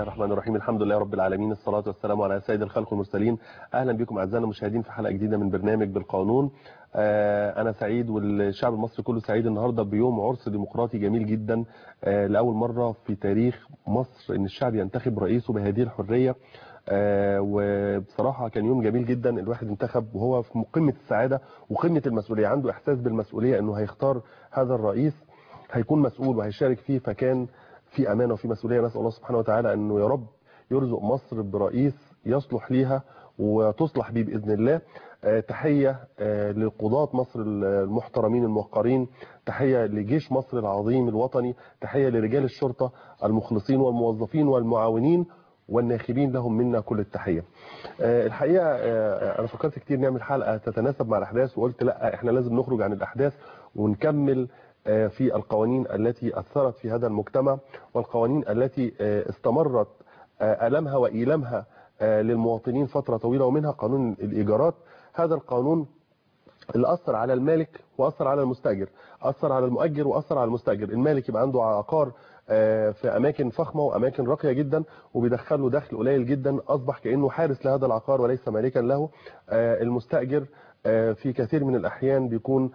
الرحمن الرحيم الحمد لله رب العالمين الصلاة والسلام على سيد الخلق والمرسلين أهلا بكم أعزائنا المشاهدين في حلقة جديدة من برنامج بالقانون آه، أنا سعيد والشعب المصري كله سعيد النهاردة بيوم عرس ديمقراطي جميل جدا آه، لأول مرة في تاريخ مصر إن الشعب ينتخب رئيسه بهذه الحرية آه، وبصراحة كان يوم جميل جدا الواحد انتخب وهو في قمة السعادة وقمة المسؤولية عنده إحساس بالمسؤولية إنه هيختار هذا الرئيس هيكون مسؤول وهيشارك فيه فكان في أمانة وفي مسؤولية نسأل الله سبحانه وتعالى أنه يا رب يرزق مصر برئيس يصلح ليها وتصلح بيه بإذن الله آه، تحية آه، لقضاة مصر المحترمين الموقرين تحية لجيش مصر العظيم الوطني تحية لرجال الشرطة المخلصين والموظفين والمعاونين والناخبين لهم منا كل التحية آه، الحقيقة آه، أنا فكرت كتير نعمل حلقة تتناسب مع الأحداث وقلت لا إحنا لازم نخرج عن الأحداث ونكمل آه، في القوانين التي أثرت في هذا المجتمع والقوانين التي آه، استمرت آه، ألمها وإيلامها آه، للمواطنين فترة طويلة ومنها قانون الإيجارات هذا القانون اللي أثر على المالك وأثر على المستأجر أثر على المؤجر وأثر على المستأجر المالك يبقى عنده عقار آه، في أماكن فخمة وأماكن راقية جدا وبيدخل له دخل قليل جدا أصبح كأنه حارس لهذا العقار وليس مالكا له آه، المستأجر آه، في كثير من الأحيان بيكون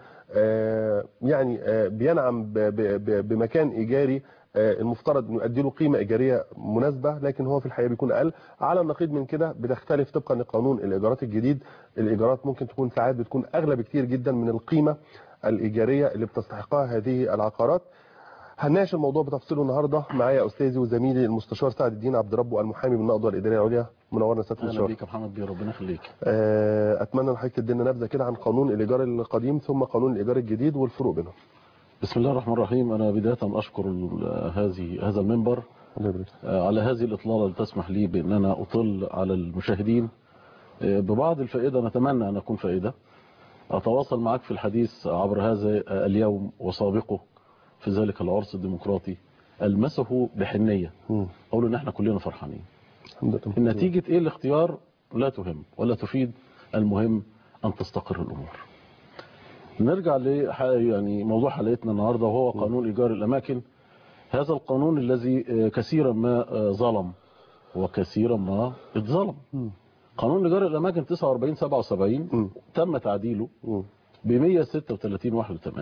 آه، يعني آه، بينعم ب- ب- ب- بمكان إيجاري آه، المفترض انه يؤدي له قيمه ايجاريه مناسبه لكن هو في الحقيقه بيكون اقل على النقيض من كده بتختلف طبقا لقانون الايجارات الجديد الايجارات ممكن تكون ساعات بتكون اغلى بكتير جدا من القيمه الايجاريه اللي بتستحقها هذه العقارات هنناقش الموضوع بتفصيله النهارده معايا استاذي وزميلي المستشار سعد الدين عبد ربه المحامي بالنقضه الاداريه العليا منورنا سياده اهلا المستشار بيك يا محمد بيه ربنا يخليك آه، اتمنى ان حضرتك تدينا نبذه كده عن قانون الايجار القديم ثم قانون الايجار الجديد والفروق بينهم بسم الله الرحمن الرحيم انا بدايه اشكر ال- هذه هذا المنبر الله يبارك فيك. آه، على هذه الاطلاله اللي تسمح لي بان انا اطل على المشاهدين آه، ببعض الفائده نتمنى ان اكون فائده اتواصل معك في الحديث عبر هذا آه، اليوم وسابقه في ذلك العرس الديمقراطي المسه بحنيه مم. اقول ان احنا كلنا فرحانين الحمد لله نتيجه ايه الاختيار لا تهم ولا تفيد المهم ان تستقر الامور نرجع ل يعني موضوع حلقتنا النهارده وهو قانون ايجار الاماكن هذا القانون الذي آه، كثيرا ما آه، ظلم وكثيرا ما اتظلم مم. قانون ايجار الاماكن 49 77 مم. تم تعديله مم. ب 136 81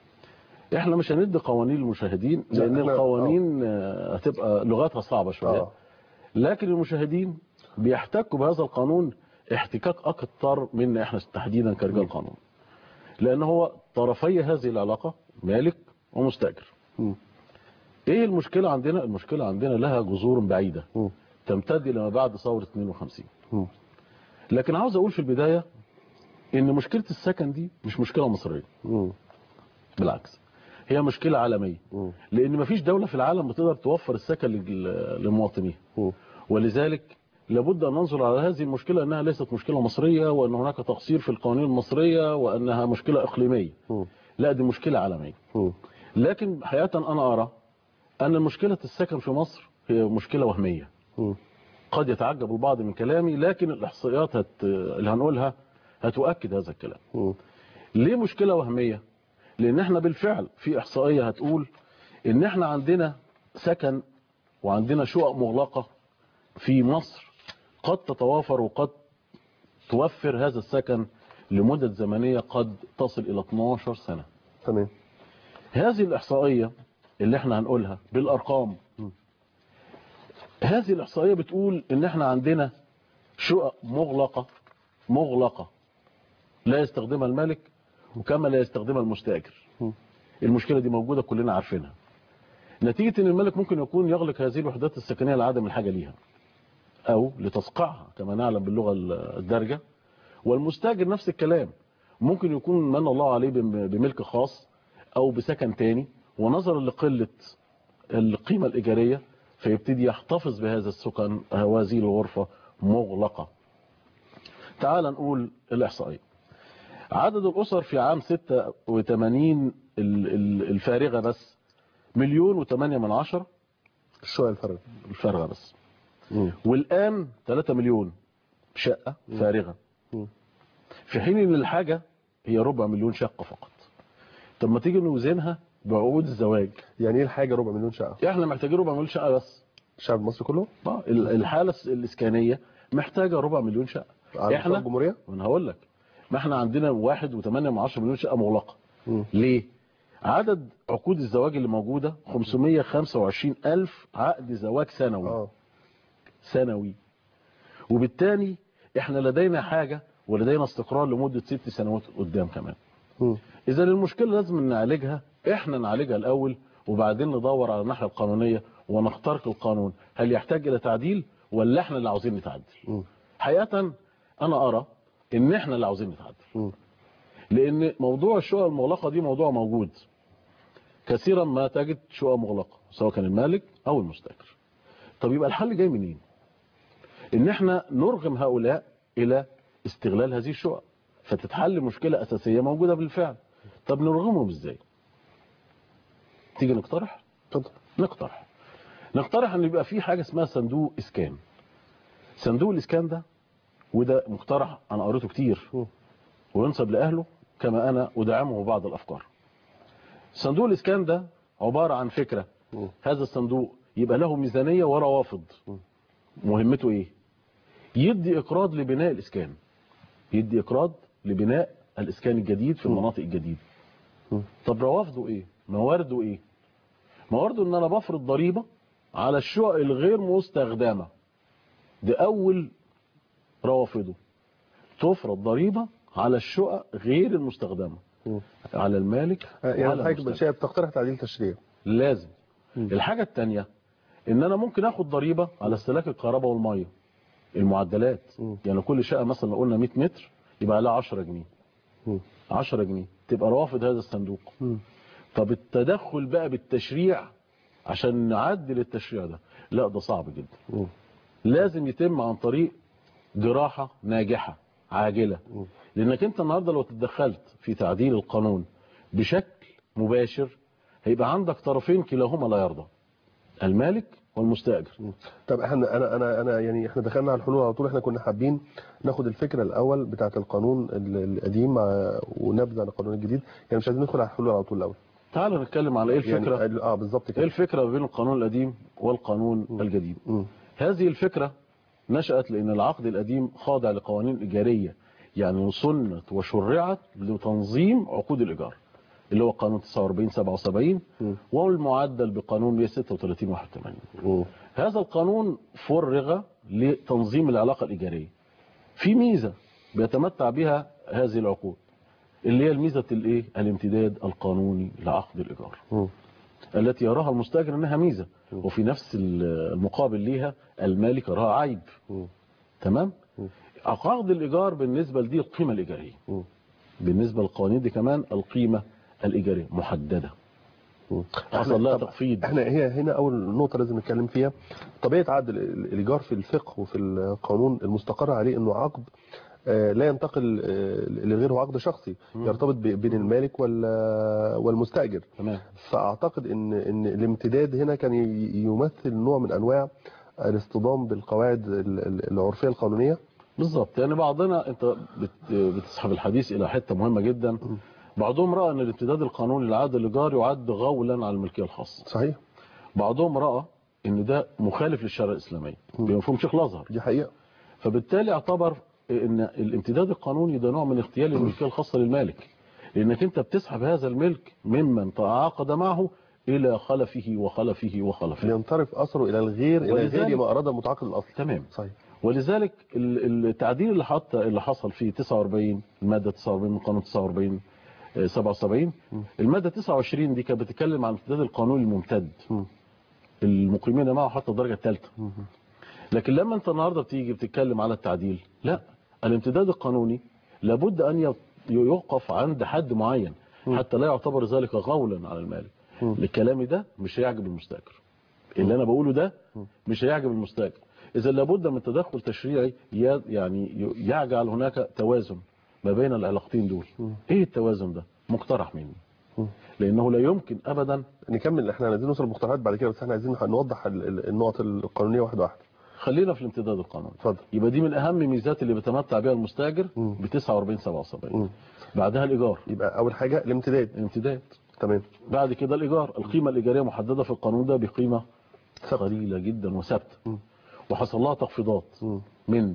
احنا مش هندي قوانين للمشاهدين لا، لان احنا- القوانين آه، هتبقى لغتها صعبه شويه آه. لكن المشاهدين بيحتكوا بهذا القانون احتكاك اكثر منا احنا تحديدا كرجال قانون لان هو طرفي هذه العلاقه مالك ومستاجر مم. ايه المشكله عندنا المشكله عندنا لها جذور بعيده مم. تمتد الى ما بعد ثوره 52 مم. لكن عاوز اقول في البدايه ان مشكله السكن دي مش مشكله مصريه مم. بالعكس هي مشكله عالميه مم. لان مفيش دوله في العالم بتقدر توفر السكن لل- لمواطنيها مم. ولذلك لابد أن ننظر على هذه المشكلة أنها ليست مشكلة مصرية وأن هناك تقصير في القوانين المصرية وأنها مشكلة إقليمية مم. لا دي مشكلة عالمية مم. لكن حقيقة أنا أرى أن مشكلة السكن في مصر هي مشكلة وهمية مم. قد يتعجب البعض من كلامي لكن الإحصائيات هت... اللي هنقولها هتؤكد هذا الكلام مم. ليه مشكلة وهمية لأن احنا بالفعل في إحصائية هتقول إن احنا عندنا سكن وعندنا شقق مغلقة في مصر قد تتوافر وقد توفر هذا السكن لمدة زمنية قد تصل إلى 12 سنة تمام هذه الإحصائية اللي احنا هنقولها بالأرقام هذه الإحصائية بتقول إن احنا عندنا شقق مغلقة مغلقة لا يستخدمها المالك وكما لا يستخدمها المستأجر مم. المشكلة دي موجودة كلنا عارفينها نتيجة ان الملك ممكن يكون يغلق هذه الوحدات السكنية لعدم الحاجة ليها او لتصقيعها كما نعلم باللغة الدارجة والمستاجر نفس الكلام ممكن يكون من الله عليه بم- بملك خاص او بسكن تاني ونظرا لقلة القيمة الإيجارية فيبتدي يحتفظ بهذا السكن هذه الغرفة مغلقة تعال نقول الإحصائية عدد الأسر في عام 86 ال- ال- الفارغة بس مليون وثمانية من عشرة الشقق الفرق الفارغة بس مم. والآن 3 مليون شقة فارغة مم. في حين ان الحاجة هي ربع مليون شقة فقط طب ما تيجي نوزنها بعقود الزواج يعني ايه الحاجه ربع مليون شقه احنا محتاجين ربع مليون شقة بس الشعب المصري كله آه، ال- الحاله الس- الاسكانيه محتاجه ربع مليون شقه على احنا مستوى الجمهوريه انا هقول لك ما احنا عندنا واحد وثمانية من عشرة مليون شقه مغلقه مم. ليه عدد عقود الزواج اللي موجوده 525 الف عقد زواج سنوي اه سنوي وبالتالي احنا لدينا حاجه ولدينا استقرار لمده ست سنوات قدام كمان مم. اذا المشكله لازم نعالجها احنا نعالجها الاول وبعدين ندور على الناحيه القانونيه ونخترق القانون هل يحتاج الى تعديل ولا احنا اللي عاوزين نتعدل مم. حقيقه انا ارى ان احنا اللي عاوزين نتعدل مم. لان موضوع الشقق المغلقه دي موضوع موجود كثيرا ما تجد شقق مغلقه سواء كان المالك او المستاجر طب يبقى الحل جاي منين ان احنا نرغم هؤلاء الى استغلال هذه الشقق فتتحل مشكله اساسيه موجوده بالفعل طب نرغمهم ازاي تيجي نقترح اتفضل نقترح نقترح ان يبقى في حاجه اسمها صندوق اسكان صندوق الاسكان ده وده مقترح انا قريته كتير مم. وينسب لاهله كما انا ادعمه بعض الافكار صندوق الاسكان ده عباره عن فكره مم. هذا الصندوق يبقى له ميزانيه وروافد مم. مهمته ايه يدي اقراض لبناء الاسكان يدي اقراض لبناء الاسكان الجديد في مم. المناطق الجديده مم. طب روافده ايه موارده ايه موارده ان انا بفرض ضريبه على الشقق الغير مستخدمه ده اول روافده تفرض ضريبه على الشقق غير المستخدمه مم. على المالك آه، يعني وعلى حضرتك المستأجر. شايف تقترح تعديل تشريع لازم مم. الحاجه الثانيه ان انا ممكن اخد ضريبه على استهلاك الكهرباء والميه المعدلات مم. يعني كل شقه مثلا لو قلنا 100 متر يبقى لها 10 جنيه مم. 10 جنيه تبقى روافد هذا الصندوق مم. طب التدخل بقى بالتشريع عشان نعدل التشريع ده لا ده صعب جدا مم. لازم يتم عن طريق جراحة ناجحة عاجلة مم. لانك انت النهاردة لو تدخلت في تعديل القانون بشكل مباشر هيبقى عندك طرفين كلاهما لا يرضى المالك والمستأجر طب احنا انا انا انا يعني احنا دخلنا على الحلول على طول احنا كنا حابين ناخد الفكره الاول بتاعه القانون ال- القديم مع ونبذ عن القانون الجديد يعني مش عايزين ندخل على الحلول على طول الاول تعال نتكلم على ايه الفكرة يعني ال- اه بالظبط ايه كده الفكرة بين القانون القديم والقانون الجديد مم. هذه الفكرة نشأت لأن العقد القديم خاضع لقوانين إيجارية يعني صنت وشرعت لتنظيم عقود الإيجار اللي هو قانون 49 77 مم. والمعدل بقانون 136 81 مم. هذا القانون فرغ لتنظيم العلاقة الإيجارية في ميزة بيتمتع بها هذه العقود اللي هي الميزة الايه الامتداد القانوني لعقد الإيجار مم. التي يراها المستاجر انها ميزة وفي نفس المقابل ليها المالك يراها عيب مم. تمام مم. عقد الايجار بالنسبه لدي القيمه الايجاريه مم. بالنسبه للقوانين دي كمان القيمه الايجاريه محدده مم. حصل لها طب تخفيض احنا هي هنا اول نقطه لازم نتكلم فيها طبيعه عقد ال- ال- الايجار في الفقه وفي القانون المستقر عليه انه عقد آه، لا ينتقل آه، لغيره عقد شخصي مم. يرتبط ب- بين المالك وال- والمستاجر تمام فاعتقد ان ان الامتداد هنا كان ي- يمثل نوع من انواع الاصطدام بالقواعد ال- ال- العرفيه القانونيه بالظبط يعني بعضنا انت بت- بتسحب الحديث الى حته مهمه جدا بعضهم راى ان الامتداد القانوني لعقد الايجار يعد غولا على الملكيه الخاصه صحيح بعضهم راى ان ده مخالف للشرع الاسلامي بمفهوم شيخ الازهر دي حقيقه فبالتالي اعتبر ان الامتداد القانوني ده نوع من اغتيال الملكيه الخاصه للمالك لانك انت بتسحب هذا الملك ممن تعاقد معه الى خلفه وخلفه وخلفه لينصرف اثره الى الغير الى ولذلك- غير ما اراد المتعاقد الاصلي تمام صحيح ولذلك ال- التعديل اللي حط اللي حصل في 49 الماده 49 من قانون 49 آه، 77 الماده 29 دي كانت بتتكلم عن الامتداد القانوني الممتد مم. المقيمين معه حتى الدرجه الثالثه لكن لما انت النهارده بتيجي بتتكلم على التعديل لا الامتداد القانوني لابد ان ي- يوقف عند حد معين حتى لا يعتبر ذلك غولا على المالك مم. الكلام ده مش هيعجب المستاجر اللي انا بقوله ده مش هيعجب المستاجر اذا لابد من تدخل تشريعي ي- يعني ي- يجعل هناك توازن ما بين العلاقتين دول ايه التوازن ده مقترح مني مم. لانه لا يمكن ابدا نكمل احنا عايزين نوصل للمقترحات بعد كده بس احنا عايزين نوضح ال- ال- النقط القانونيه واحده واحده خلينا في الامتداد القانوني اتفضل يبقى دي من اهم ميزات اللي بيتمتع بها المستاجر مم. ب 49 77 مم. بعدها الايجار يبقى اول حاجه الامتداد الامتداد تمام بعد كده الايجار القيمه الايجاريه محدده في القانون ده بقيمه قليله جدا وثابته مم. وحصل لها تخفيضات مم. من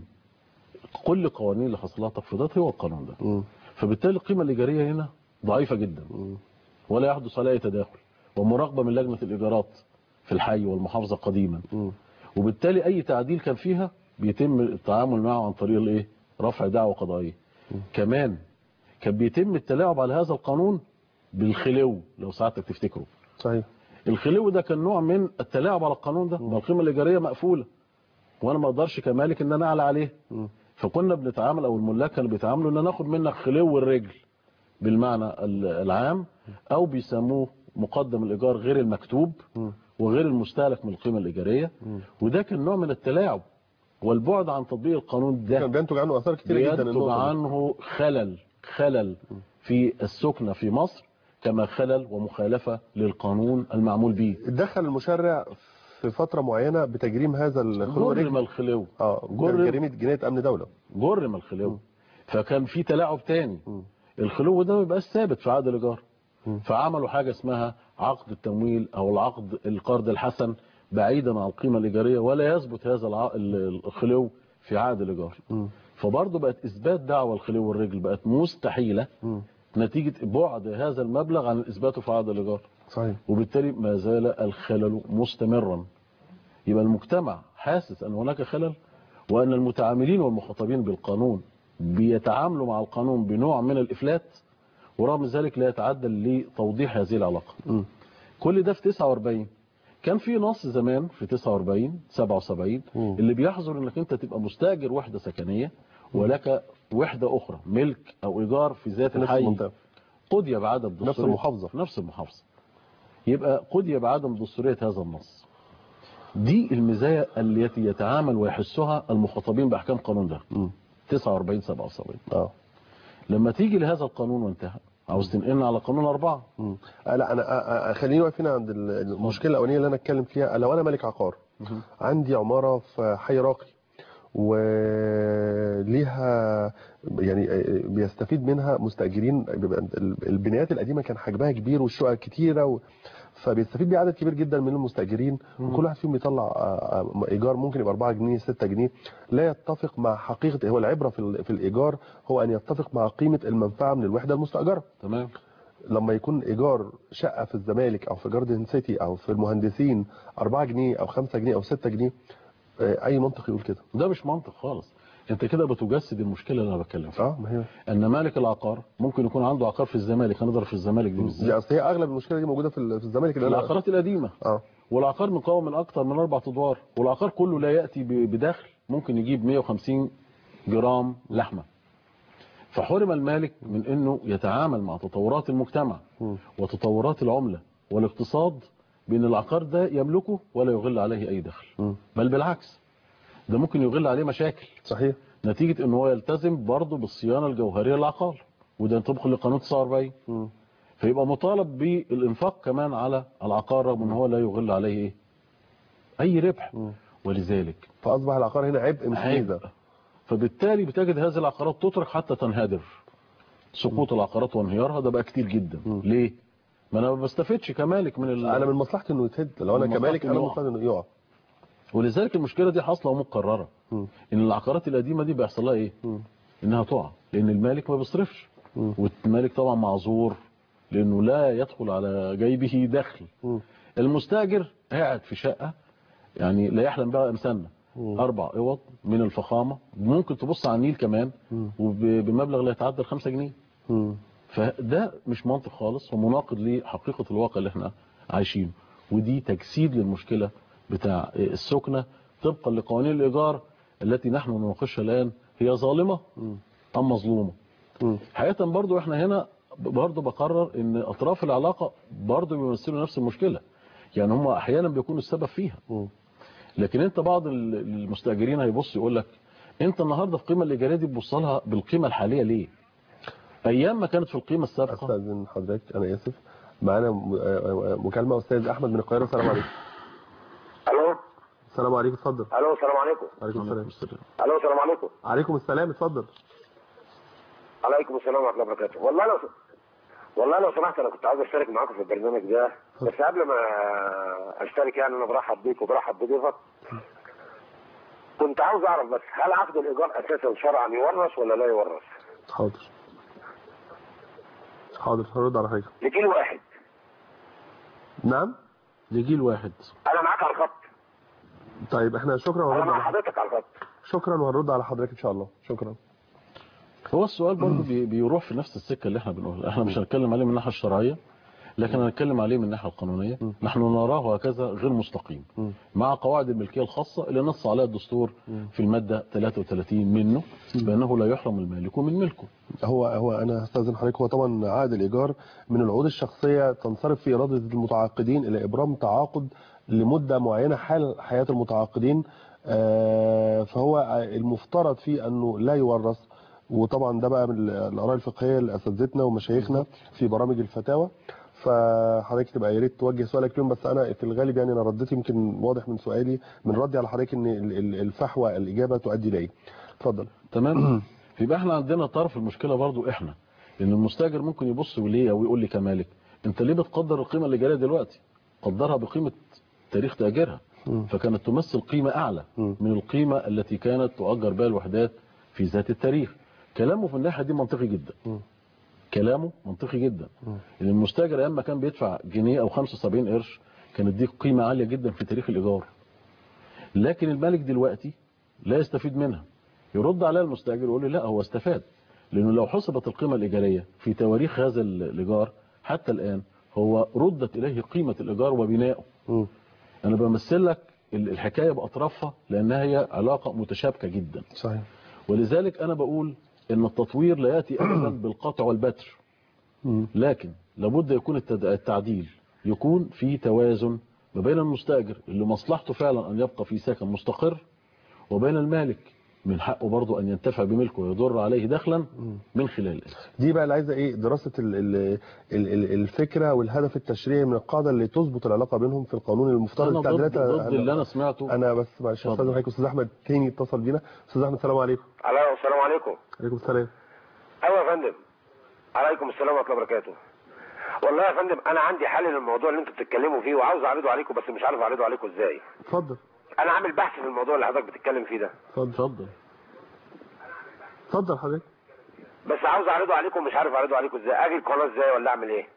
كل القوانين اللي حصل لها تخفيضات هو القانون ده مم. فبالتالي القيمه الايجاريه هنا ضعيفه جدا مم. ولا يحدث عليها تداخل ومراقبه من لجنه الايجارات في الحي والمحافظه قديما مم. وبالتالي اي تعديل كان فيها بيتم التعامل معه عن طريق الايه رفع دعوى قضائيه كمان كان بيتم التلاعب على هذا القانون بالخلو لو ساعتك تفتكروا صحيح الخلو ده كان نوع من التلاعب على القانون ده ما القيمه الايجاريه مقفوله وانا ما اقدرش كمالك ان انا اعلى عليه مم. فكنا بنتعامل او الملاك كانوا بيتعاملوا ان ناخد منك خلو الرجل بالمعنى ال- العام او بيسموه مقدم الايجار غير المكتوب مم. وغير المستهلك من القيمه الايجاريه وده كان نوع من التلاعب والبعد عن تطبيق القانون ده كان بينتج عنه اثار كتيره جدا بينتج النقطة دي. عنه خلل خلل في السكنة في مصر كما خلل ومخالفة للقانون المعمول به دخل المشرع في فتره معينه بتجريم هذا الخلو جرم رجل الخلو اه جرم. جريمه جنايه امن دوله جرم الخلو فكان في تلاعب تاني مم. الخلو ده ما بيبقاش ثابت في عقد الايجار مم. فعملوا حاجه اسمها عقد التمويل او العقد القرض الحسن بعيدا عن القيمه الايجاريه ولا يثبت هذا الع- ال- الخلو في عقد الايجار مم. فبرضه بقت اثبات دعوى الخلو والرجل بقت مستحيله مم. نتيجه بعد هذا المبلغ عن اثباته في عقد الايجار صحيح وبالتالي ما زال الخلل مستمرا يبقى المجتمع حاسس ان هناك خلل وان المتعاملين والمخاطبين بالقانون بيتعاملوا مع القانون بنوع من الافلات ورغم ذلك لا يتعدل لتوضيح هذه العلاقه مم. كل ده في 49 كان في نص زمان في 49 77 مم. اللي بيحظر انك انت تبقى مستاجر وحده سكنيه ولك وحده اخرى ملك او ايجار في ذات في نفس الحي المنطقه قضي بعدم دستورية نفس المحافظة. في نفس المحافظة يبقى قضي بعدم دستورية هذا النص دي المزايا التي يتعامل ويحسها المخاطبين بأحكام قانون ده مم. 49 77 اه لما تيجي لهذا القانون وانتهى عاوز تنقلنا على قانون أربعة مم. آه لا انا آه آه خليني واقفين عند ال- المشكله الاولانيه اللي انا اتكلم فيها لو انا مالك عقار عندي عماره في حي راقي وليها يعني آه، بيستفيد منها مستاجرين بيبقى ال- البنايات القديمه كان حجمها كبير والشقق كتيره و... فبيستفيد بيه عدد كبير جدا من المستاجرين وكل واحد فيهم بيطلع آه، آه، ايجار ممكن يبقى 4 جنيه 6 جنيه لا يتفق مع حقيقه هو العبره في ال- في الايجار هو ان يتفق مع قيمه المنفعه من الوحده المستاجره تمام لما يكون ايجار شقه في الزمالك او في جاردن سيتي او في المهندسين 4 جنيه او 5 جنيه او 6 جنيه آه، اي منطق يقول كده ده مش منطق خالص انت كده بتجسد المشكلة اللي انا بتكلم فيها اه ما هي ان مالك العقار ممكن يكون عنده عقار في الزمالك هنضرب في الزمالك دي دي بالذات اصل هي اغلب المشكله دي موجوده في ال- في الزمالك اللي أنا- العقارات القديمة اه والعقار مكون من اكتر من اربع ادوار والعقار كله لا ياتي ب- بدخل ممكن يجيب 150 جرام لحمه فحرم المالك من انه يتعامل مع تطورات المجتمع مم. وتطورات العمله والاقتصاد بان العقار ده يملكه ولا يغل عليه اي دخل مم. بل بالعكس ده ممكن يغل عليه مشاكل صحيح نتيجه ان هو يلتزم برضه بالصيانه الجوهريه للعقار وده ينطبق لقانون 49 مم. فيبقى مطالب بالانفاق كمان على العقار رغم ان هو لا يغل عليه ايه اي ربح مم. ولذلك فاصبح العقار هنا عبء مش عيب. ميزه فبالتالي بتجد هذه العقارات تترك حتى تنهدر سقوط العقارات وانهيارها ده بقى كتير جدا مم. ليه ما انا ما بستفدش كمالك من ال... انا من مصلحتي انه يتهد لو انا من كمالك مصلحتي انا من إنه مصلحتي انه يقع ولذلك المشكله دي حاصله ومقرره مم. ان العقارات القديمه دي بيحصل لها ايه مم. انها تقع لان المالك ما بيصرفش مم. والمالك طبعا معذور لانه لا يدخل على جيبه دخل مم. المستاجر قاعد في شقه يعني لا يحلم بها امثالنا مم. اربع اوض من الفخامه ممكن تبص على النيل كمان مم. وبمبلغ لا يتعدى ال 5 جنيه مم. فده مش منطق خالص ومناقض لحقيقه الواقع اللي احنا عايشينه ودي تجسيد للمشكله بتاع السكنه طبقا لقوانين الايجار التي نحن نناقشها الان هي ظالمه مم. ام مظلومه مم. حقيقه برضو احنا هنا برضو بقرر ان اطراف العلاقه برضو بيمثلوا نفس المشكله يعني هم احيانا بيكونوا السبب فيها مم. لكن انت بعض ال- المستاجرين هيبص يقول لك انت النهارده في القيمه الايجاريه دي تبص لها بالقيمه الحاليه ليه ايام ما كانت في القيمه السابقه استاذن حضرتك انا اسف معانا م- آه، آه، مكالمه استاذ احمد من القاهره السلام عليكم الو السلام عليكم اتفضل الو السلام عليكم عليكم السلام الو السلام عليكم عليكم السلام اتفضل عليكم السلام ورحمه الله وبركاته والله لو والله لو سمحت انا كنت عاوز اشترك معاكم في البرنامج ده بس قبل ما اشترك يعني انا برحب بيك وبرحب بضيفك كنت عاوز اعرف بس هل عقد الايجار اساسا شرعا يورث ولا لا يورث؟ حاضر حاضر هرد على حضرتك لجيل واحد نعم لجيل واحد انا معاك على الخط طيب احنا شكرا انا وهنرد مع على حضرتك على الخط شكرا وهنرد على حضرتك ان شاء الله شكرا هو السؤال برضه بي- بيروح في نفس السكه اللي احنا بنقولها احنا مش هنتكلم عليه من الناحيه الشرعيه لكن هنتكلم عليه من الناحيه القانونيه نحن نراه هكذا غير مستقيم مع قواعد الملكيه الخاصه اللي نص عليها الدستور في الماده 33 منه بانه لا يحرم المالك من ملكه هو هو انا هستاذن حضرتك هو طبعا عقد الايجار من العقود الشخصيه تنصرف في اراده المتعاقدين الى ابرام تعاقد لمده معينه حال حياه المتعاقدين آه، فهو المفترض فيه انه لا يورث وطبعا ده بقى من الاراء الفقهيه لاساتذتنا ومشايخنا في برامج الفتاوى فحضرتك تبقى يا ريت توجه سؤالك لهم بس انا في الغالب يعني انا رديت يمكن واضح من سؤالي من ردي على حضرتك ان ال- ال- الفحوى الاجابه تؤدي لايه اتفضل تمام يبقى احنا عندنا طرف المشكله برضو احنا لان المستاجر ممكن يبص ليه او يقول لي كمالك انت ليه بتقدر القيمه الايجاريه دلوقتي قدرها بقيمه تاريخ تاجيرها فكانت تمثل قيمه اعلى من القيمه التي كانت تؤجر بها الوحدات في ذات التاريخ كلامه في الناحيه دي منطقي جدا كلامه منطقي جدا ان المستاجر ايام ما كان بيدفع جنيه او 75 قرش كانت دي قيمه عاليه جدا في تاريخ الايجار لكن المالك دلوقتي لا يستفيد منها يرد عليها المستاجر ويقول لي لا هو استفاد لانه لو حسبت القيمه الايجاريه في تواريخ هذا ال- الايجار حتى الان هو ردت اليه قيمه الايجار وبنائه مم. انا بمثل لك ال- الحكايه باطرافها لانها هي علاقه متشابكه جدا صحيح ولذلك انا بقول ان التطوير لا ياتي ابدا بالقطع والبتر مم. لكن لابد يكون التد- التعديل يكون في توازن ما بين المستاجر اللي مصلحته فعلا ان يبقى في سكن مستقر وبين المالك من حقه برضه ان ينتفع بملكه ويضر عليه دخلا من خلال الاسم دي بقى اللي عايزه ايه دراسه ال ال ال ال الفكره والهدف التشريعي من القاعده اللي تظبط العلاقه بينهم في القانون المفترض انا ضد, التعديلات ضد اللي انا سمعته انا بس معلش اتفضل. استاذ حضرتك استاذ احمد تاني اتصل بينا استاذ احمد السلام عليكم الو السلام عليكم عليكم السلام ايوه يا فندم عليكم السلام ورحمه الله وبركاته والله يا فندم انا عندي حل للموضوع اللي انتوا بتتكلموا فيه وعاوز اعرضه عليكم بس مش عارف اعرضه عليكم ازاي اتفضل انا عامل بحث في الموضوع اللي حضرتك بتتكلم فيه ده اتفضل اتفضل اتفضل حضرتك بس عاوز اعرضه عليكم مش عارف اعرضه عليكم ازاي اجي القناه ازاي ولا اعمل ايه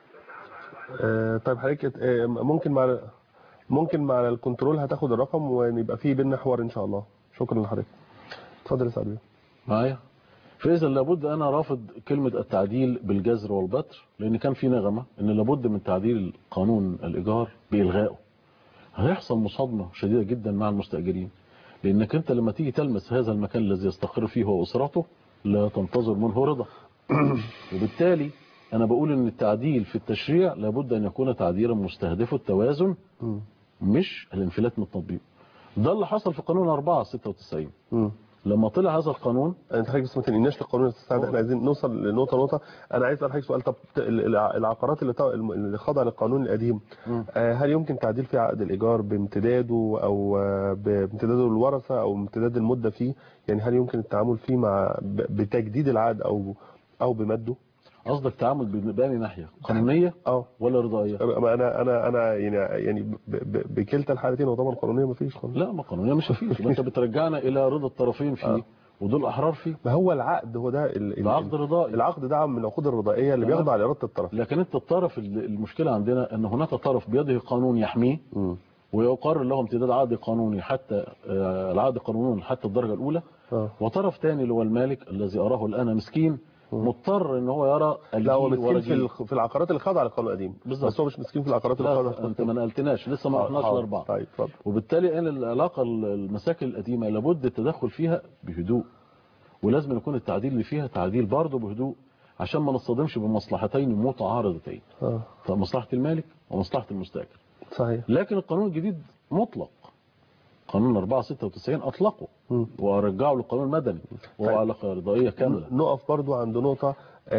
آه طيب حضرتك آه ممكن مع ممكن مع الكنترول هتاخد الرقم ونبقى فيه بينا حوار ان شاء الله شكرا لحضرتك اتفضل يا سعد بيه. معايا فاذا لابد انا رافض كلمه التعديل بالجزر والبتر لان كان في نغمه ان لابد من تعديل قانون الايجار بالغائه هيحصل مصادمه شديده جدا مع المستاجرين لانك انت لما تيجي تلمس هذا المكان الذي يستقر فيه هو اسرته لا تنتظر منه رضا وبالتالي انا بقول ان التعديل في التشريع لابد ان يكون تعديلا مستهدفه التوازن مم. مش الانفلات من التطبيق ده اللي حصل في قانون 4 96 مم. لما طلع هذا القانون انت حضرتك بس ما تنقلناش للقانون يا استاذ سعد احنا عايزين نوصل لنقطه نقطه انا عايز اسال حضرتك سؤال طب ت- ال- الع- العقارات اللي طا- اللي خاضعه للقانون القديم آه، هل يمكن تعديل في عقد الايجار بامتداده او آه، بامتداده للورثه او امتداد المده فيه يعني هل يمكن التعامل فيه مع ب- بتجديد العقد او او بمده قصدك تعامل بأني ناحية قانونية اه ولا رضائية ما انا انا انا يعني يعني ب- ب- بكلتا الحالتين هو طبعا قانونيه ما فيش قانون لا ما قانونية مش فيش ما انت بترجعنا الى رضا الطرفين فيه ودول احرار فيه ما هو العقد هو ده ال- ال- العقد رضائي العقد ده من العقود الرضائيه اللي تمام. بيخضع لاراده الطرف لكن انت الطرف ال- المشكلة عندنا ان هناك طرف بيده قانون يحميه مم. ويقرر له امتداد عقد قانوني حتى آه، العقد قانوني حتى الدرجة الاولى اه وطرف ثاني اللي هو المالك الذي اراه الان مسكين مضطر ان هو يرى لا هو الجيل مسكين في ورجيل. الخ- في العقارات اللي خاضعه للقانون القديم بالظبط. بس هو مش مسكين في العقارات اللي خاضعه لا انت ما نقلتناش لسه ما رحناش حاضر. لاربعه طيب اتفضل وبالتالي ان العلاقه المساكن القديمه لابد التدخل فيها بهدوء ولازم يكون التعديل اللي فيها تعديل برضه بهدوء عشان ما نصطدمش بمصلحتين متعارضتين اه مصلحه المالك ومصلحه المستاجر صحيح لكن القانون الجديد مطلق قانون 496 اطلقه مم. ورجعه للقانون المدني وهو طيب. علاقه رضائيه كامله نقف برضو عند نقطة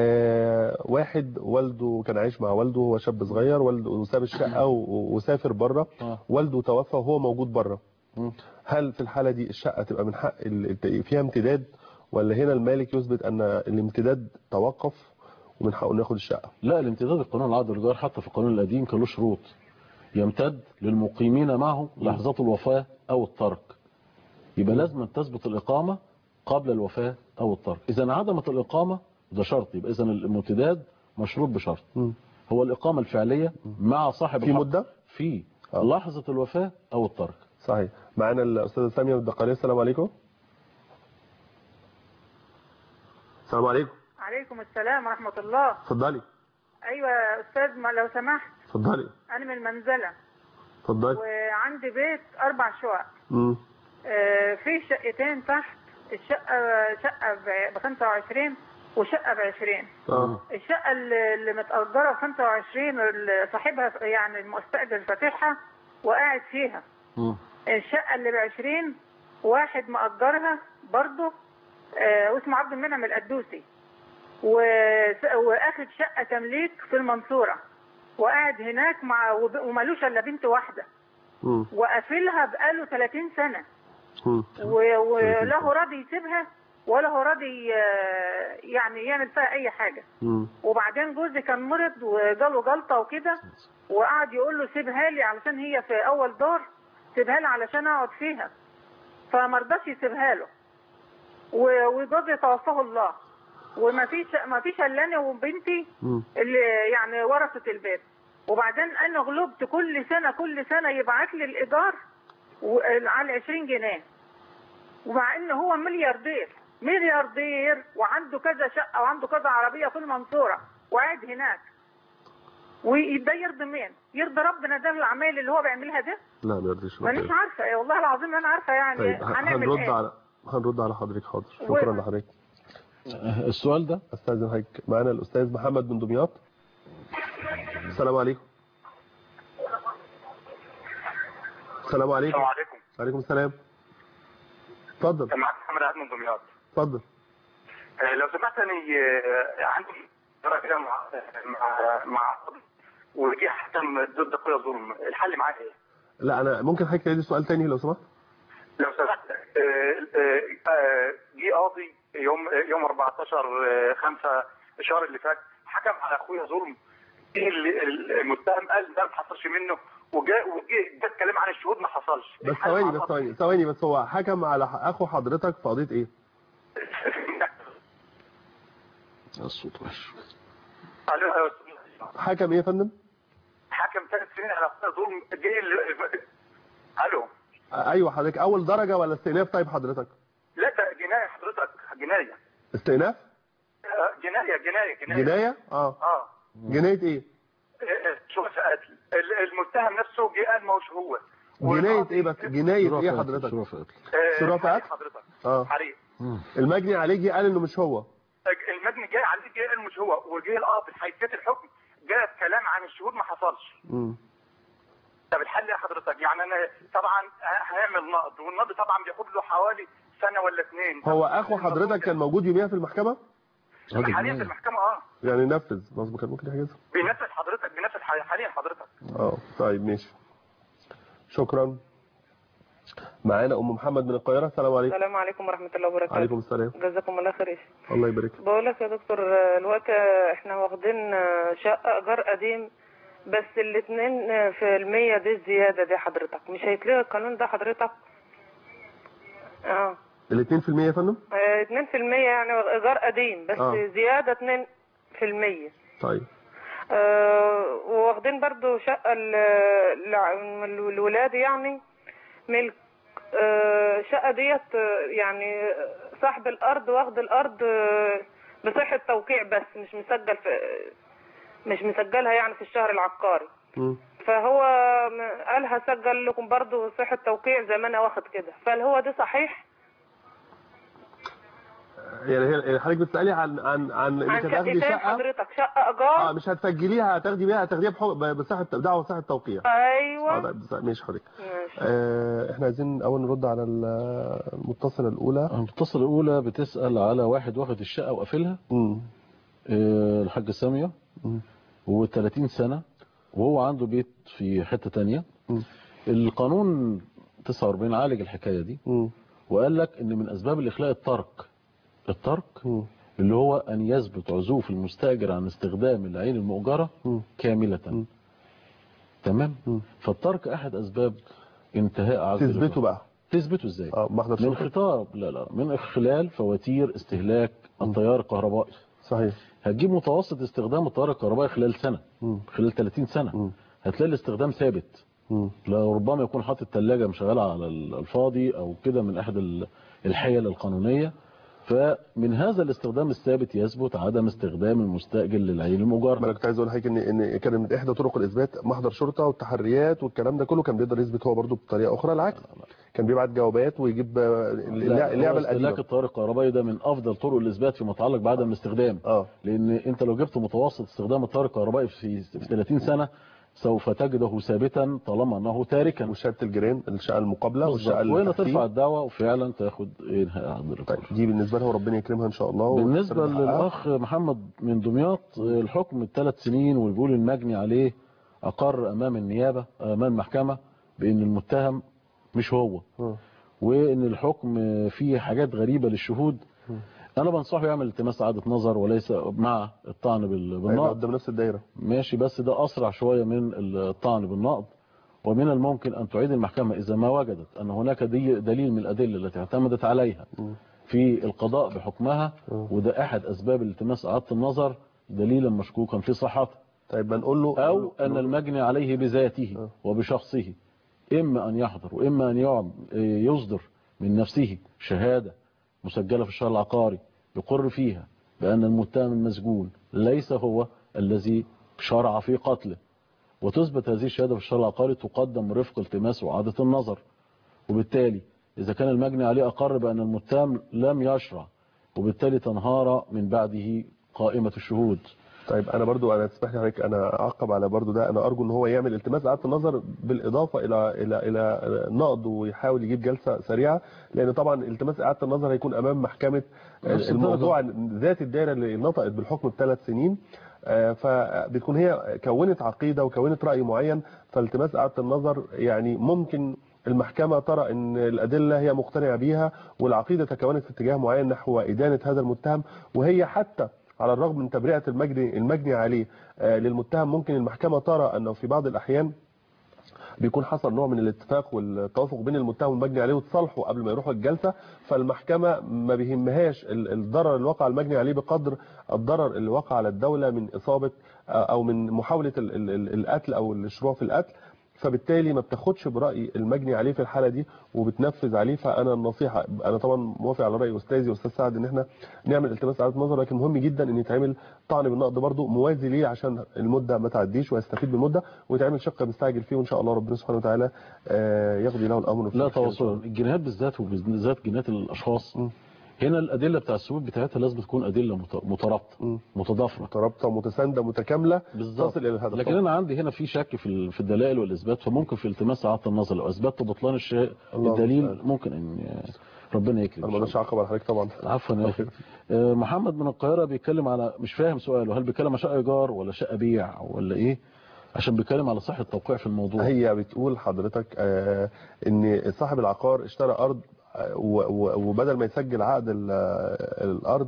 آه واحد والده كان عايش مع والده وهو شاب صغير والده ساب الشقة و- وسافر بره آه. والده توفى وهو موجود بره مم. هل في الحالة دي الشقة تبقى من حق ال- الت- فيها امتداد ولا هنا المالك يثبت أن الامتداد توقف ومن حقه انه ياخد الشقه لا الامتداد القانون العقد الإيجار حتى في القانون القديم كان له شروط يمتد للمقيمين معه لحظات الوفاة أو الترك يبقى لازم أن تثبت الإقامة قبل الوفاة أو الترك إذا انعدمت الإقامة ده شرط يبقى إذا الامتداد مشروط بشرط مم. هو الإقامة الفعلية مع صاحب في الحق مده في آه. لحظة الوفاة أو الترك صحيح معانا الاستاذه ساميه من الدقهليه السلام عليكم السلام عليكم عليكم السلام ورحمة الله اتفضلي أيوة يا أستاذ ما لو سمحت اتفضلي أنا من المنزلة اتفضلي وعندي بيت أربع شقق مم. آه، في شقتين تحت الشقة شقة ب 25 وشقة ب 20 اه الشقة اللي اللي متأجرة ب 25 اللي صاحبها يعني المستأجر فاتحها وقاعد فيها الشقة اللي ب 20 واحد مأجرها برضه آه، واسمه عبد المنعم القدوسي وس- واخد شقة تمليك في المنصورة وقاعد هناك مع وب- ومالوش الا بنت واحدة مم. وقافلها بقاله 30 سنة مم. و- ولا هو راضي يسيبها ولا هو راضي آه، يعني يعمل فيها اي حاجة مم. وبعدين جوزي كان مرض وجاله جلطة وكده وقعد يقول له سيبها لي علشان هي في اول دور سيبها لي علشان اقعد فيها فما رضاش يسيبها له و- وجوزي توفاه الله وما فيش ما فيش الا انا وبنتي مم. اللي يعني ورثت البيت وبعدين انا غلبت كل سنه كل سنه يبعت لي الايجار و- على 20 جنيه ومع ان هو ملياردير ملياردير وعنده كذا شقه وعنده كذا عربيه في المنصوره وقاعد هناك وده يرضي مين؟ يرضي ربنا ده العمايل اللي هو بيعملها ده؟ لا ما يرضيش مانيش ربنا. عارفه يا والله العظيم انا عارفه يعني طيب ه- هنعمل هنرد ايه؟ على هنرد على حضرتك حاضر شكرا و- لحضرتك السؤال ده استاذن حضرتك معانا الاستاذ محمد من دمياط السلام عليكم السلام عليكم السلام عليكم وعليكم السلام اتفضل معك محمد عبد من دمياط اتفضل آه، لو سمحت اني آه، عندي ترى كده مع مع مع وجه حكم ضد اخويا ظلم الحل معاه ايه؟ لا انا ممكن حضرتك تعيدي السؤال تاني لو سمحت لو سمحت آه، آه، آه، جه قاضي يوم يوم 14 5 الشهر اللي فات حكم على اخويا ظلم ايه اللي المتهم قال ده ما حصلش منه وجاء وجه ده الكلام عن الشهود ما حصلش بس ثواني بس ثواني ثواني بس هو حكم على ح- اخو حضرتك في قضيه ايه الصوت وحش الو يا أستاذ. حكم ايه يا فندم حكم ثلاث سنين على اخويا ظلم جه ال- الو آه، ايوه حضرتك اول درجه ولا استئناف طيب حضرتك لا ده جنايه حضرتك جنايه استئناف آه، جنايه جنايه جنايه جنايه اه اه جنايه ايه آه، آه، شو قتل ال- المتهم نفسه جه قال ما هوش هو جنايه ايه بس جنايه شرف ايه قتل، حضرتك شرف قتل. آه، شرف حريق قتل؟ حضرتك اه حريق المجني عليه جه قال انه مش هو المجني جاي عليه جه قال مش هو وجه القاضي حيثية الحكم جاء كلام عن الشهود ما حصلش مم. طب الحل يا حضرتك يعني انا طبعا هيعمل نقض والنقض طبعا بياخد له حوالي سنه ولا اثنين هو اخو حضرتك كان موجود يوميها في المحكمه راجل حاليا في جناية. المحكمه اه يعني نفذ مظبوط كان ممكن يحجزها بينفذ حضرتك بينفذ ح- حاليا حضرتك اه طيب ماشي شكرا معانا ام محمد من القاهره السلام عليكم السلام عليكم ورحمة الله وبركاته وعليكم السلام جزاكم الله خير الله يبارك فيك بقول لك يا دكتور آه، الوقت آه، احنا واخدين آه، شقة ايجار قديم بس الاتنين آه، في المية دي الزيادة دي حضرتك مش هيتلغي القانون ده حضرتك اه ال 2% يا فندم آه، اتنين في المية يعني ايجار قديم بس آه. زيادة اتنين في المية طيب آه، واخدين برضو شقة ل- لع- الولاد يعني ملك آه، الشقة ديت آه، يعني صاحب الأرض واخد الأرض آه، بصحة توقيع بس مش مسجل في مش مسجلها يعني في الشهر العقاري مم. فهو م- قال هسجل لكم برضو صحة توقيع زي ما أنا واخد كده فهل هو ده صحيح؟ يعني هي يعني حضرتك بتسالي عن عن عن عن انك هتاخدي شقتين شقه حضرتك شقة اه إيجار مش هتسجليها هتاخدي بيها هتاخديها بحق- بصحه دعوه بصحه توقيع اه أيوه طيب بس- ماشي حضرتك ماشي آه احنا عايزين اول نرد على المتصله الاولى المتصلة الأولى بتسأل على واحد واخد الشقة وقافلها مم. آه، الحاج سامية مم. و30 سنة وهو عنده بيت في حتة تانية مم. القانون 49 عالج الحكاية دي مم. وقال لك ان من اسباب الاخلاء الترك الترك مم. اللي هو أن يثبت عزوف المستأجر عن استخدام العين المؤجرة مم. كاملة تمام مم. فالترك أحد أسباب انتهاء عقد تثبته الإيجار. بقى تثبته ازاي اه محضر من شروط خطاب لا لا من خلال فواتير استهلاك التيار الكهربائي صحيح هتجيب متوسط استخدام التيار الكهربائي خلال سنة مم. خلال 30 سنة مم. هتلاقي الاستخدام ثابت مم. لو ربما يكون حاطط ثلاجة مشغلة على الفاضي او كده من احد ال- الحيل القانونية فمن هذا الاستخدام الثابت يثبت عدم استخدام المستأجر للعين ما المجرد انا كنت عايز اقول لحضرتك ان ان كان من احدى طرق الاثبات محضر شرطه والتحريات والكلام ده كله كان بيقدر يثبت هو برضه بطريقه اخرى العكس كان بيبعت جوابات ويجيب آه، اللع- اللعبه استهلاك القديمه التيار الكهربائي ده من افضل طرق الاثبات فيما يتعلق بعدم الاستخدام اه لان انت لو جبت متوسط استخدام التيار الكهربائي في في 30 سنه سوف تجده ثابتا طالما انه تاركا وشهاده الجيران الشقه المقابله والشقه بالظبط. وهنا اللي ترفع الدعوه وفعلا تاخد انهاء عقد طيب الايجار دي بالنسبه لها وربنا يكرمها ان شاء الله بالنسبه وتقدر تحققها. للاخ محمد من دمياط الحكم الثلاث سنين وبيقول المجني عليه اقر امام النيابه امام المحكمه بان المتهم مش هو آه. وان الحكم فيه حاجات غريبه للشهود انا بنصحه يعمل التماس اعاده نظر وليس مع الطعن بال- هيبقى بالنقد قدام نفس الدايره ماشي بس ده أسرع شوية من الطعن بالنقد ومن الممكن أن تعيد المحكمة إذا ما وجدت أن هناك دي- دليل من الأدلة التي اعتمدت عليها في القضاء بحكمها وده أحد أسباب التماس إعادة النظر دليلا مشكوكا في صحته طيب ما نقول له أو أن المجني عليه بذاته وبشخصه إما أن يحضر وإما أن يعم- يصدر من نفسه شهادة مسجلة في الشرع العقاري يقر فيها بأن المتهم المسجون ليس هو الذي شرع في قتله وتثبت هذه الشهادة في الشرع العقاري تقدم رفق التماس وإعادة النظر وبالتالي إذا كان المجني عليه أقر بأن المتهم لم يشرع وبالتالي تنهار من بعده قائمة الشهود طيب انا برضو انا تسمح لي حضرتك انا اعقب على برضو ده انا ارجو ان هو يعمل التماس اعاده النظر بالاضافه الى الى الى نقد ويحاول يجيب جلسه سريعه لان طبعا التماس اعاده النظر هيكون امام محكمه نفس الموضوع ذات الدائره اللي نطقت بالحكم بثلاث سنين آه، فبتكون هي كونت عقيده وكونت راي معين فالتماس اعاده النظر يعني ممكن المحكمة ترى ان الادلة هي مقتنعة بيها والعقيدة تكونت في اتجاه معين نحو ادانة هذا المتهم وهي حتى على الرغم من تبرئة المجني المجني عليه آه، للمتهم ممكن المحكمة ترى انه في بعض الاحيان بيكون حصل نوع من الاتفاق والتوافق بين المتهم والمجني عليه وتصالحوا قبل ما يروحوا الجلسه فالمحكمه ما بيهمهاش ال- الضرر اللي وقع المجني عليه بقدر الضرر اللي وقع على الدوله من اصابه آه، او من محاوله ال- ال- ال- القتل او الشروع في القتل فبالتالي ما بتاخدش براي المجني عليه في الحاله دي وبتنفذ عليه فانا النصيحه انا طبعا موافق على راي استاذي استاذ سعد ان احنا نعمل التماس اعاده نظر لكن مهم جدا ان يتعمل طعن بالنقد برضه موازي ليه عشان المده ما تعديش ويستفيد بالمده ويتعمل شق مستعجل فيه وان شاء الله ربنا سبحانه وتعالى آه، يقضي له الامر في لا الخير إن شاء تواصل الجنايات بالذات وبالذات جنايات الاشخاص هنا الادله بتاع الثبوت بتاعتها لازم تكون ادله مت- مترابطه متضافره مترابطه متسانده متكامله بالظبط تصل الى الهدف لكن انا عندي هنا في شك في ال- في الدلائل والاثبات فممكن في التماس اعاده النظر لو اثبتت بطلان الشيء الله الدليل المستعان. ممكن ان ربنا يكرم انا ما اقدرش اعقب على حضرتك طبعا عفوا يا اخي آه، محمد من القاهره بيتكلم على مش فاهم سؤاله هل بيتكلم على شقه ايجار ولا شقه بيع ولا ايه عشان بيتكلم على صحه التوقيع في الموضوع هي بتقول حضرتك آه، ان صاحب العقار اشترى ارض آه، و- و- وبدل ما يسجل عقد ال- آه، الارض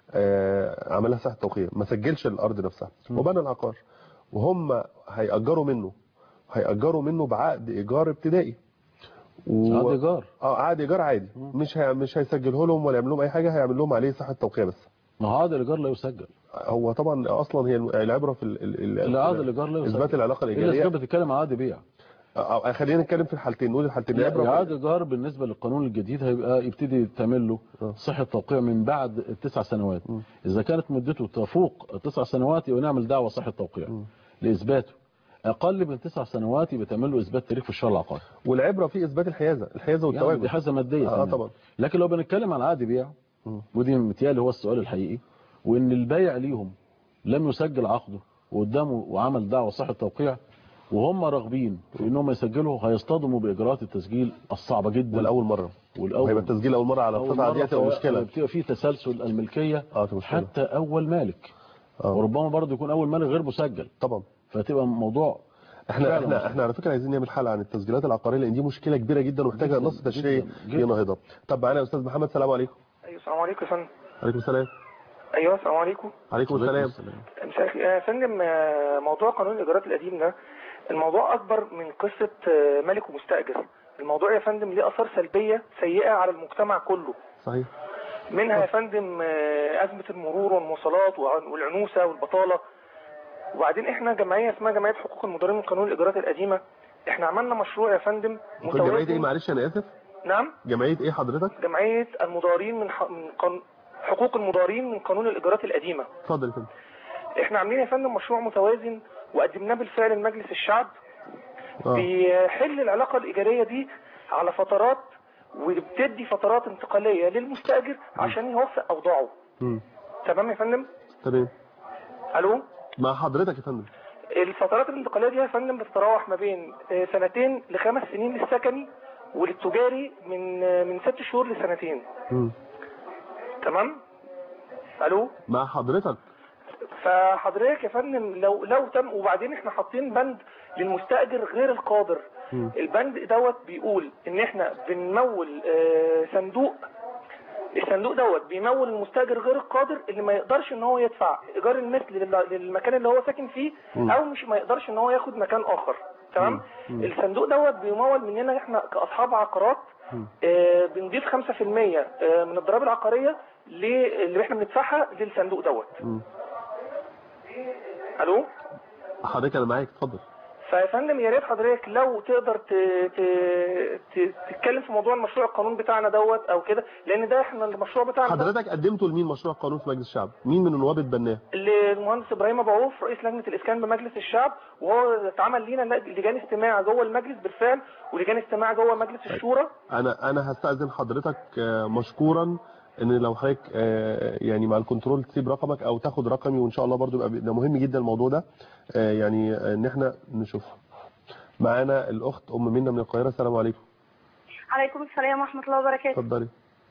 آه، عملها صحه توقيع ما سجلش الارض نفسها وبنى العقار وهم هيأجروا منه هيأجروا منه بعقد ايجار ابتدائي و... عقد ايجار اه عقد ايجار عادي مش هي... مش هيسجله لهم ولا يعمل لهم اي حاجه هيعمل لهم عليه صحه توقيع بس ما هو عقد الايجار لا يسجل هو طبعا اصلا هي العبره في ال... ال... ال- لا عقد الايجار لا يسجل اثبات العلاقه الا الايجاريه اذا كان بتتكلم عن عقد بيع آه، آه، خلينا نتكلم في الحالتين نقول الحالتين لا العبره عقد ايجار بالنسبه للقانون الجديد هيبقى يبتدي تعمل له آه. صحه توقيع من بعد التسع سنوات اذا كانت مدته تفوق التسع سنوات يبقى نعمل دعوه صحه توقيع لاثباته اقل من تسع سنوات يبقى تعمل له اثبات تاريخ في الشرع العقاري والعبره في اثبات الحيازه الحيازه يعني دي والتواجد حاجه ماديه اه كمان. طبعا لكن لو بنتكلم عن عقد بيع ودي متهيألي هو السؤال الحقيقي وان البيع ليهم لم يسجل عقده وقدامه وعمل دعوه صحه توقيع وهم راغبين في انهم يسجلوا هيصطدموا باجراءات التسجيل الصعبه جدا والاول مره والاول وهيبقى التسجيل اول مره على أول القطعه مرة دي هتبقى فهو- مشكله بتبقى في تسلسل الملكيه اه تبقى مشكله حتى اول مالك اه وربما برضه يكون اول مالك غير مسجل طبعا فتبقى موضوع احنا فعلا احنا مشكلة. احنا على فكره عايزين نعمل حلقه عن التسجيلات العقاريه لان دي مشكله كبيره جدا ومحتاجه جداً، نص تشريعي جداً، جداً. ينهضها طب معانا يا استاذ محمد سلام عليكم ايوه السلام عليكم يا فندم عليكم السلام ايوه ايوه السلام عليكم عليكم السلام مساء الخير. يا فندم آه، موضوع قانون الايجارات القديم ده الموضوع اكبر من قصه آه، ملك ومستاجر الموضوع يا فندم ليه اثار سلبيه سيئه على المجتمع كله صحيح منها يا فندم آه، ازمه المرور والمواصلات وع- والعنوسه والبطاله وبعدين احنا جمعيه اسمها جمعيه حقوق المديرين من قانون الايجارات القديمه احنا عملنا مشروع يا فندم كنت جمعيه ايه متوازن معلش انا اسف نعم جمعيه ايه حضرتك جمعيه المدارين من, ح... من قان... حقوق المدارين من قانون الايجارات القديمه اتفضل يا فندم احنا عاملين يا فندم مشروع متوازن وقدمناه بالفعل لمجلس الشعب اه بيحل العلاقة الإيجارية دي على فترات وبتدي فترات انتقالية للمستأجر عشان يوفق أوضاعه مم. تمام يا فندم تمام ألو مع حضرتك يا فندم الفترات الانتقالية دي يا فندم بتتراوح ما بين آه، سنتين لخمس سنين للسكني وللتجاري من آه، من ست شهور لسنتين مم. تمام ألو مع حضرتك فحضرتك يا فندم لو لو تم وبعدين احنا حاطين بند للمستاجر غير القادر مم. البند دوت بيقول ان احنا بنمول آه، صندوق الصندوق دوت بيمول المستاجر غير القادر اللي ما يقدرش ان هو يدفع ايجار المثل لل- للمكان اللي هو ساكن فيه مم. او مش ما يقدرش ان هو ياخد مكان اخر تمام الصندوق دوت بيمول مننا احنا كاصحاب عقارات مم. آه، بنضيف 5% آه، من الضرائب العقاريه ل- اللي احنا بندفعها للصندوق دوت مم. الو حضرتك انا معاك اتفضل فيا فندم يا ريت حضرتك لو تقدر ت... ت... ت... تتكلم في موضوع المشروع القانون بتاعنا دوت او كده لان ده احنا المشروع بتاعنا ده حضرتك قدمته لمين مشروع قانون في مجلس الشعب مين من النواب اتبناه للمهندس ابراهيم ابو عوف رئيس لجنه الاسكان بمجلس الشعب وهو اتعمل لينا لجان استماع جوه المجلس بالفعل ولجان استماع جوه مجلس الشورى انا انا هستأذن حضرتك آه، مشكورا ان لو حضرتك آه، يعني مع الكنترول تسيب رقمك او تاخد رقمي وان شاء الله برضو يبقى ده مهم جدا الموضوع ده آه، يعني آه، ان احنا نشوف معانا الاخت ام منى من القاهره السلام عليكم عليكم السلام ورحمة الله وبركاته اتفضلي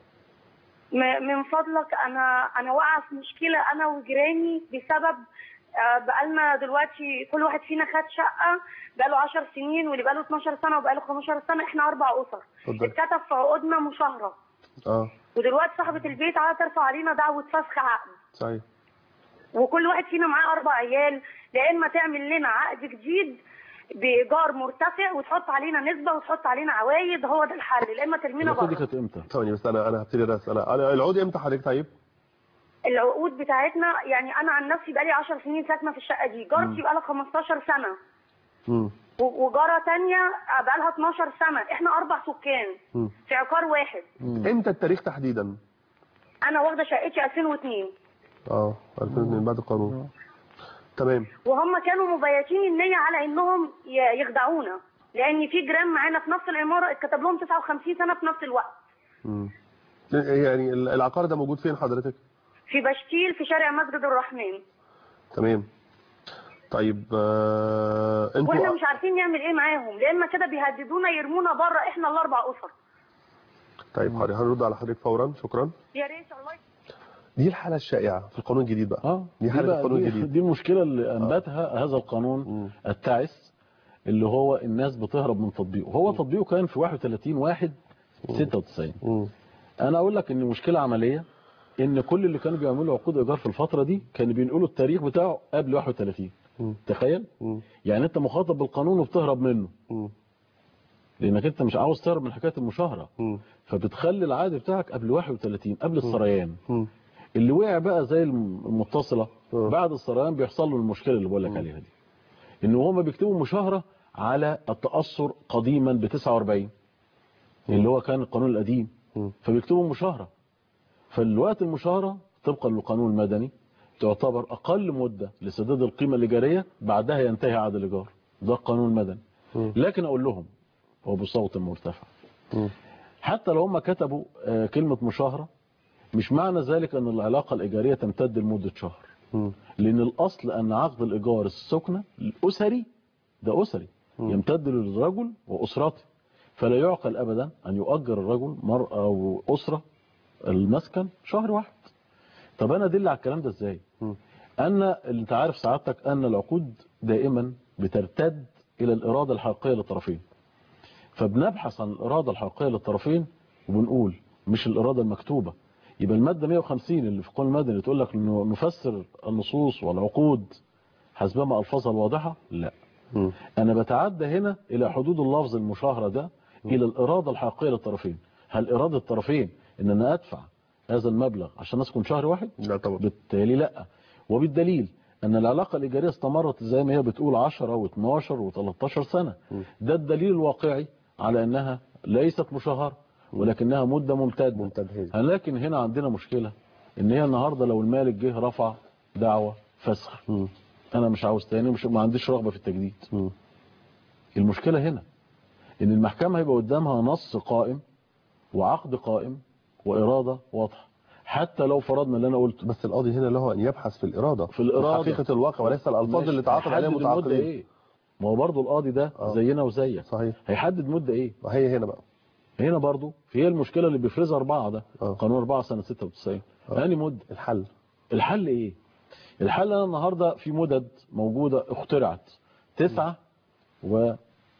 م- من فضلك أنا أنا واقعة في مشكلة أنا وجيراني بسبب آه، بقالنا دلوقتي كل واحد فينا خد شقة بقاله 10 سنين واللي بقاله 12 سنة وبقاله 15 سنة احنا أربع أسر اتفضلي اتكتب في عقودنا مشاهرة اه ودلوقتي صاحبة البيت عايزة ترفع علينا دعوة فسخ عقد صحيح وكل واحد فينا معاه أربع عيال يا إما تعمل لنا عقد جديد بإيجار مرتفع وتحط علينا نسبة وتحط علينا عوايد هو ده الحل يا إما ترمينا العقود دي بره كانت امتى؟ ثواني بس انا انا هبتدي الرأس انا أنا العقود امتى حضرتك طيب العقود بتاعتنا يعني انا عن نفسي بقالي 10 سنين ساكنه في الشقه دي جارتي بقالها 15 سنه مم. و- وجاره تانية بقالها 12 سنه احنا اربع سكان مم. في عقار واحد امتى التاريخ تحديدا انا واخده شقتي 2002 اه 2002 بعد القانون تمام وهم كانوا مبيتين النيه على انهم ي- يخدعونا لان في جيران معانا في نفس العماره اتكتب لهم 59 سنه في نفس الوقت مم. يعني العقار ده موجود فين حضرتك في بشتيل في شارع مسجد الرحمن تمام طيب آه واحنا انتوا مش عارفين نعمل ايه معاهم لان كده بيهددونا يرمونا بره احنا الاربع اسر طيب حاضر هنرد على حضرتك فورا شكرا يا ريت الله دي الحاله الشائعه في القانون الجديد بقى اه دي حاله بقى- القانون دي, الجديد دي المشكله اللي انبتها هذا القانون مم. التعس اللي هو الناس بتهرب من تطبيقه هو تطبيقه كان في 31 واحد 96 مم. انا اقول لك ان مشكله عمليه ان كل اللي كانوا بيعملوا عقود ايجار في الفتره دي كانوا بينقلوا التاريخ بتاعه قبل 31 مم. تخيل مم. يعني انت مخاطب بالقانون وبتهرب منه مم. لانك انت مش عاوز تهرب من حكايه المشاهره مم. فبتخلي العقد بتاعك قبل 31 قبل السريان مم. اللي وقع بقى زي الم- المتصله آه. بعد السريان بيحصل له المشكله اللي بقول لك عليها دي ان هم بيكتبوا مشاهره على التاثر قديما ب 49 اللي هو كان القانون القديم مم. فبيكتبوا مشاهره فالوقت المشاهره طبقا للقانون المدني تعتبر اقل مده لسداد القيمه الايجاريه بعدها ينتهي عقد الايجار ده القانون المدني مم. لكن اقول لهم وبصوت مرتفع مم. حتى لو هم كتبوا آه، كلمه مشاهره مش معنى ذلك ان العلاقه الايجاريه تمتد لمده شهر مم. لان الاصل ان عقد الايجار السكنه الاسري ده اسري يمتد للرجل واسرته فلا يعقل ابدا ان يؤجر الرجل مرأة او اسره المسكن شهر واحد طب انا ادل على الكلام ده ازاي مم. ان انت عارف سعادتك ان العقود دائما بترتد الى الاراده الحقيقيه للطرفين فبنبحث عن الاراده الحقيقيه للطرفين وبنقول مش الاراده المكتوبه يبقى المادة 150 اللي في القانون المدني تقول لك انه نفسر النصوص والعقود حسبما الفاظها الواضحة لا مم. انا بتعدى هنا الى حدود اللفظ المشاهرة ده الى الارادة الحقيقية للطرفين هل ارادة الطرفين ان انا ادفع هذا المبلغ عشان اسكن شهر واحد لا طبعا بالتالي لا وبالدليل ان العلاقة الايجارية استمرت زي ما هي بتقول 10 و12 و13 سنة ده الدليل الواقعي على انها ليست مشاهرة ولكنها مدة ممتدة ممتدة لكن هنا عندنا مشكلة ان هي النهاردة لو المالك جه رفع دعوة فسخ مم. انا مش عاوز تاني مش ما عنديش رغبة في التجديد مم. المشكلة هنا ان المحكمة هيبقى قدامها نص قائم وعقد قائم وإرادة واضحة حتى لو فرضنا اللي انا قلته بس القاضي هنا له ان يبحث في الاراده في الإرادة. حقيقه الواقع وليس الالفاظ ماشي. اللي تعاقد عليها هيحدد المدة متعاقدين ايه ما هو برضه القاضي ده آه. زينا وزيك صحيح هيحدد مدة ايه وهي هنا بقى هنا برضه هي المشكلة اللي بيفرزها أربعة ده آه. قانون أربعة سنة 96 آه. يعني مدة الحل الحل ايه الحل انا النهاردة في مدد موجودة اخترعت تسعة و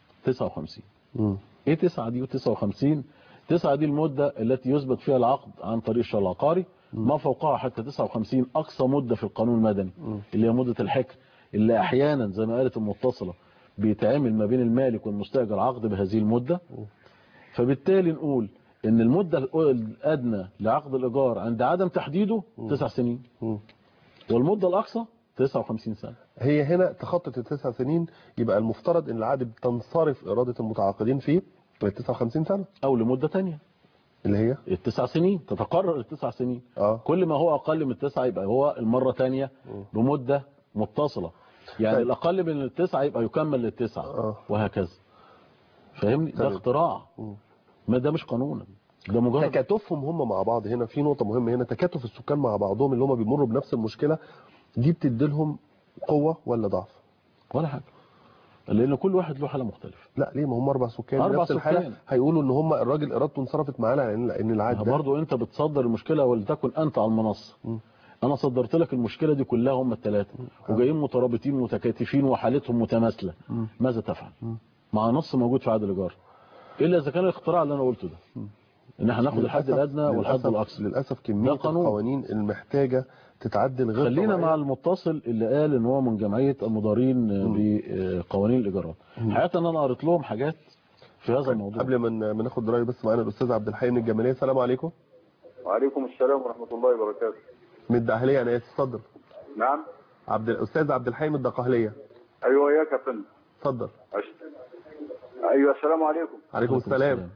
59 مم. ايه تسعة دي و 59 تسعة دي المدة التي يثبت فيها العقد عن طريق الشرع العقاري ما فوقها حتى 59 اقصى مدة في القانون المدني اللي هي مدة الحكر اللي احيانا زي ما قالت المتصلة بيتعامل ما بين المالك والمستاجر عقد بهذه المدة فبالتالي نقول ان المدة الادنى لعقد الايجار عند عدم تحديده تسع سنين مم. والمدة الاقصى 59 سنة هي هنا تخطت التسع سنين يبقى المفترض ان العقد تنصرف اراده المتعاقدين فيه ل 59 سنه او لمدة تانية اللي هي التسع سنين تتقرر التسع سنين اه كل ما هو اقل من التسعة يبقى هو المرة تانية بمدة متصلة يعني طيب. الاقل من التسعة يبقى يكمل للتسعة آه. وهكذا فاهمني ده تمام. اختراع مم. ما ده مش قانونا ده مجرد تكاتفهم هم مع بعض هنا في نقطة مهمة هنا تكاتف السكان مع بعضهم اللي هم بيمروا بنفس المشكلة دي بتدي لهم قوة ولا ضعف ولا حاجة لان كل واحد له حالة مختلفة لا ليه ما هم اربع سكان أربع نفس الحالة سكان. هيقولوا ان هم الراجل ارادته انصرفت معاه لان لان العقد ده برضه انت بتصدر المشكلة ولتكن انت على المنصة مم. انا صدرت لك المشكلة دي كلها هم الثلاثة وجايين مترابطين متكاتفين وحالتهم متماثلة مم. ماذا تفعل مم. مع نص موجود في عقد الايجار الا اذا كان الاختراع اللي انا قلته ده ان احنا ناخد الحد للأسف- الادنى والحد للأسف- الاقصى للاسف كمية ده قانون. القوانين المحتاجة تتعدل غير خلينا طبيعية. مع المتصل اللي قال ان هو من جمعية المدارين بقوانين الايجارات حقيقة ان انا قريت لهم حاجات في هذا الموضوع قبل ما ن- ما ناخد راي بس معانا الاستاذ عبد الحي من الجماليه السلام عليكم وعليكم السلام ورحمة الله وبركاته من الدقهليه انا اسف اتفضل نعم عبد الاستاذ عبد الحي من الدقهليه أيوة يا كابتن اتفضل أش- أيوة السلام عليكم عليكم السلام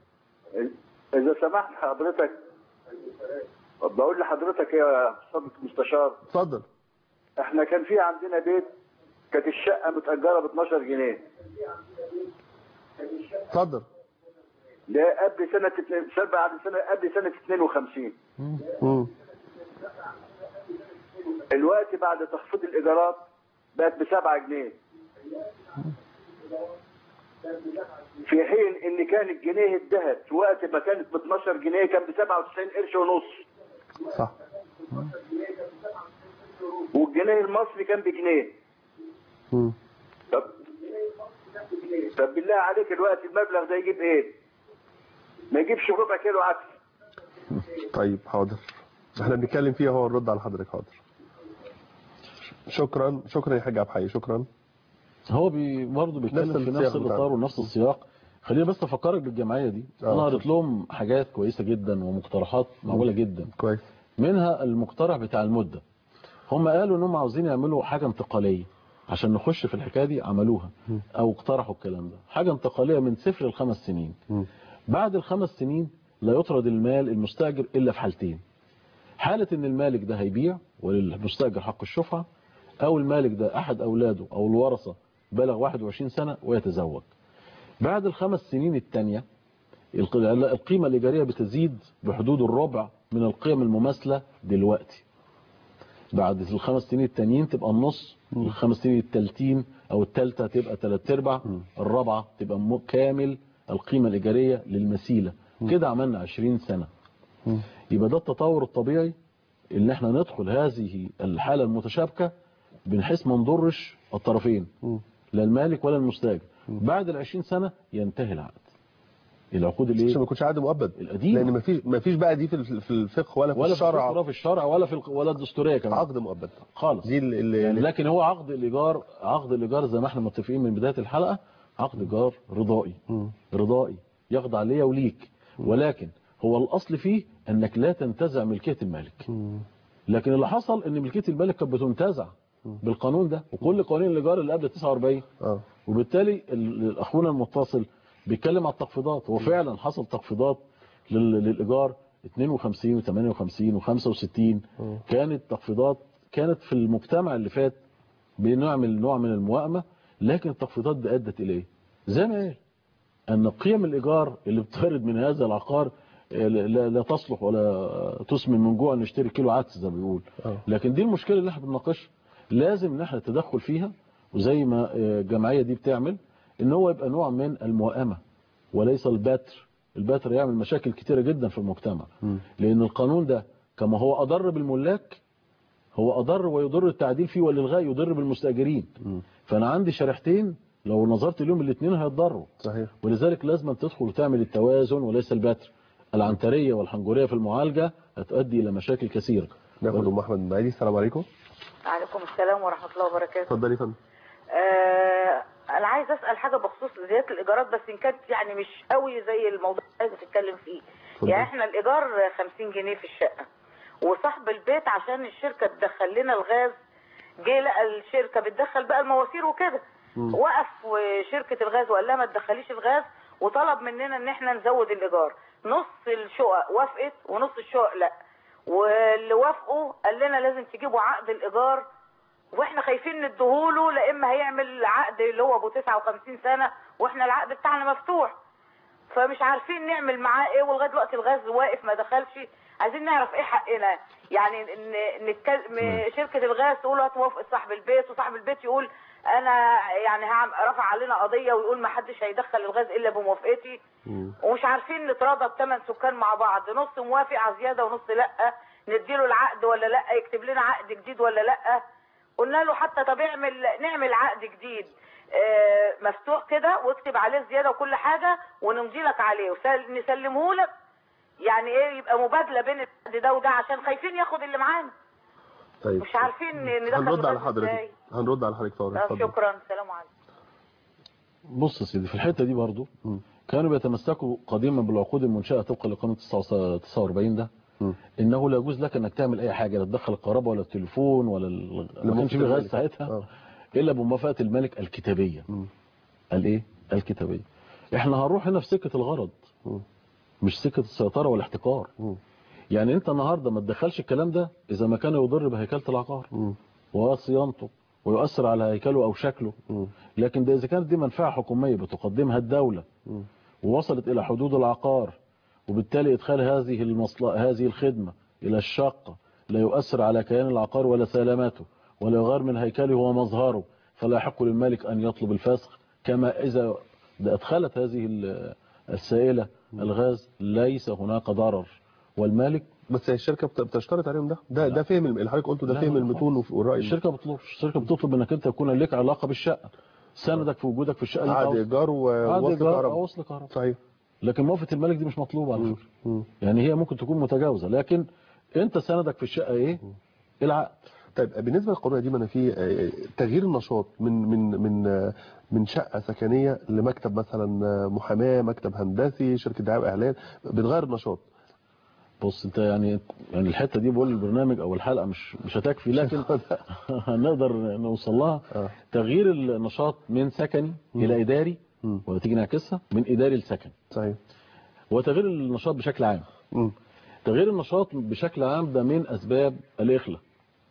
إذا سمحت حضرتك بقول لحضرتك يا صديق مستشار اتفضل احنا كان في عندنا بيت كانت الشقة متأجرة ب 12 جنيه اتفضل ده قبل سنة اتنين- سنة بعد سنة قبل سنة 52 مم. الوقت بعد تخفيض الإيجارات بقت ب 7 جنيه في حين ان كان الجنيه الذهب في وقت ما كانت ب 12 جنيه كان ب 97 قرش ونص صح والجنيه المصري كان بجنيه مم. طب طب بالله عليك الوقت المبلغ ده يجيب ايه؟ ما يجيبش ربع كيلو عدس طيب حاضر احنا بنتكلم فيها هو الرد على حضرتك حاضر شكرا شكرا يا حاج عبد الحي شكرا هو بي برضه نفس بيتكلم في السياق نفس بتاعه. الاطار ونفس السياق خليني بس افكرك بالجمعيه دي آه. انا قريت لهم حاجات كويسه جدا ومقترحات معقوله جدا كويس منها المقترح بتاع المده هم قالوا انهم عاوزين يعملوا حاجه انتقاليه عشان نخش في الحكايه دي عملوها او اقترحوا الكلام ده حاجه انتقاليه من صفر لخمس سنين مم. بعد الخمس سنين لا يطرد المال المستاجر الا في حالتين حالة ان المالك ده هيبيع وللمستاجر حق الشفعة او المالك ده احد اولاده او الورثة بلغ 21 سنة ويتزوج بعد الخمس سنين التانية الق- القيمة الإيجارية بتزيد بحدود الربع من القيم المماثلة دلوقتي بعد الخمس سنين التانيين تبقى النص الخمس سنين التالتين او التالتة تبقى تلات ارباع الرابعة تبقى م- كامل القيمة الإيجارية للمسيلة كده عملنا 20 سنة يبقى ده التطور الطبيعي ان احنا ندخل هذه الحالة المتشابكة بنحيث ما نضرش الطرفين لا المالك ولا المستاجر بعد ال 20 سنة ينتهي العقد العقود عشان الايه ما يكونش عقد مؤبد القديمه لان ما فيش ما فيش بقى دي في الف- في الفقه ولا في ولا في الفقه الشرع ولا في الشرع ولا في الق- ولا الدستوريه كمان عقد مؤبد خالص دي اللي اللي- يعني لكن هو عقد الايجار عقد الايجار زي ما احنا متفقين من بدايه الحلقه عقد ايجار رضائي مم. رضائي يخضع ليا وليك ولكن هو الاصل فيه انك لا تنتزع ملكيه المالك مم. لكن اللي حصل ان ملكيه المالك كانت بتنتزع بالقانون ده وكل قوانين الايجار اللي قبل 49 اه وبالتالي ال- اخونا المتصل بيتكلم على التخفيضات هو فعلا حصل تخفيضات لل- للايجار 52 و58 و65 كانت تخفيضات كانت في المجتمع اللي فات بنعمل نوع من الموائمه لكن التخفيضات دي ادت الى ايه؟ زي ما قال ان قيم الايجار اللي بترد من هذا العقار آه، لا, لا تصلح ولا تسمن من جوع نشتري كيلو عدس زي ما بيقول آه. لكن دي المشكله اللي احنا بنناقشها لازم ان احنا نتدخل فيها وزي ما آه، الجمعيه دي بتعمل ان هو يبقى نوع من الموائمه وليس البتر البتر يعمل مشاكل كتيره جدا في المجتمع لان القانون ده كما هو اضر بالملاك هو اضر ويضر التعديل فيه والالغاء يضر بالمستاجرين فانا عندي شريحتين لو نظرت لهم الاثنين هيتضروا صحيح ولذلك لازم تدخل وتعمل التوازن وليس البتر العنتريه والحنجريه في المعالجه هتؤدي الى مشاكل كثيره ناخد ام احمد المعادي السلام عليكم عليكم السلام ورحمة الله وبركاته اتفضلي يا فندم آه أنا عايز أسأل حاجة بخصوص زيادة الإيجارات بس إن كانت يعني مش قوي زي الموضوع اللي عايزة تتكلم فيه اتفضل. يعني إحنا الإيجار 50 جنيه في الشقة وصاحب البيت عشان الشركة تدخل لنا الغاز جه لقى الشركة بتدخل بقى المواسير وكده وقف شركة الغاز وقال لها ما تدخليش الغاز وطلب مننا ان احنا نزود الايجار نص الشقق وافقت ونص الشقق لا واللي وافقوا قال لنا لازم تجيبوا عقد الايجار واحنا خايفين نديهوله لا اما هيعمل عقد اللي هو ابو 59 سنه واحنا العقد بتاعنا مفتوح فمش عارفين نعمل معاه ايه ولغايه دلوقتي الغاز واقف ما دخلش عايزين نعرف ايه حقنا يعني ن- نتكلم شركه الغاز تقول هتوافق صاحب البيت وصاحب البيت يقول انا يعني هعم- رفع علينا قضيه ويقول ما حدش هيدخل الغاز الا بموافقتي ومش عارفين نتراضى بثمان سكان مع بعض نص موافق على زياده ونص لا نديله العقد ولا لا يكتب لنا عقد جديد ولا لا قلنا له حتى طب اعمل نعمل عقد جديد آه، مفتوح كده واكتب عليه زياده وكل حاجه ونمضي لك عليه ونسلمه لك يعني ايه يبقى مبادله بين العقد ده وده عشان خايفين ياخد اللي معانا طيب مش عارفين ندخل هنرد على الغاز حضرتك ازاي هنرد على حضرتك فورا آه، اتفضل شكرا سلام عليكم بص يا سيدي في الحته دي برضو كانوا بيتمسكوا قديما بالعقود المنشاه طبقا لقانون 49 ده مم. انه لا يجوز لك انك تعمل اي حاجه لا تدخل الكهرباء ولا التليفون ولا ال... ما كانش في الموافقة غاز المالك. ساعتها آه. الا بموافقه الملك الكتابيه مم. الايه الكتابيه احنا هنروح هنا في سكه الغرض مم. مش سكه السيطره والاحتكار مم. يعني انت النهارده ما تدخلش الكلام ده اذا ما كان يضر بهيكله العقار مم. وصيانته ويؤثر على هيكله او شكله مم. لكن ده اذا كانت دي منفعه حكوميه بتقدمها الدوله مم. ووصلت الى حدود العقار وبالتالي ادخال هذه المصل... هذه الخدمه الى الشقه لا يؤثر على كيان العقار ولا سلامته ولا يغير من هيكله ومظهره فلا يحق للمالك ان يطلب الفسخ كما اذا ادخلت هذه ال- السائله الغاز ليس هناك ضرر والمالك بس هي الشركه بت- بتشترط عليهم ده ده ده فهم الم- اللي حضرتك قلته ده لا، فهم لا، المتون وف- والراي الشركه بتطلب الشركه بتطلب انك انت يكون لك علاقه بالشقه سندك في وجودك في الشقه دي عقد أو- ايجار عقد ووصل إيجار أو كهرباء وصل كهرباء صحيح لكن موافقه الملك دي مش مطلوبه على فكره مم. يعني هي ممكن تكون متجاوزه لكن انت سندك في الشقه ايه العقد طيب بالنسبه للقانون القديم انا في آه، تغيير النشاط من من من آه، من شقه سكنيه لمكتب مثلا آه، محاماه مكتب هندسي شركه دعايه واعلان بتغير النشاط بص انت يعني يعني الحته دي بقول البرنامج او الحلقه مش مش هتكفي لكن هنقدر نوصل لها آه. تغيير النشاط من سكني الى اداري مم. وتيجي نعكسها من اداري لسكني صحيح وتغيير النشاط بشكل عام مم. تغيير النشاط بشكل عام ده من اسباب الاخلاء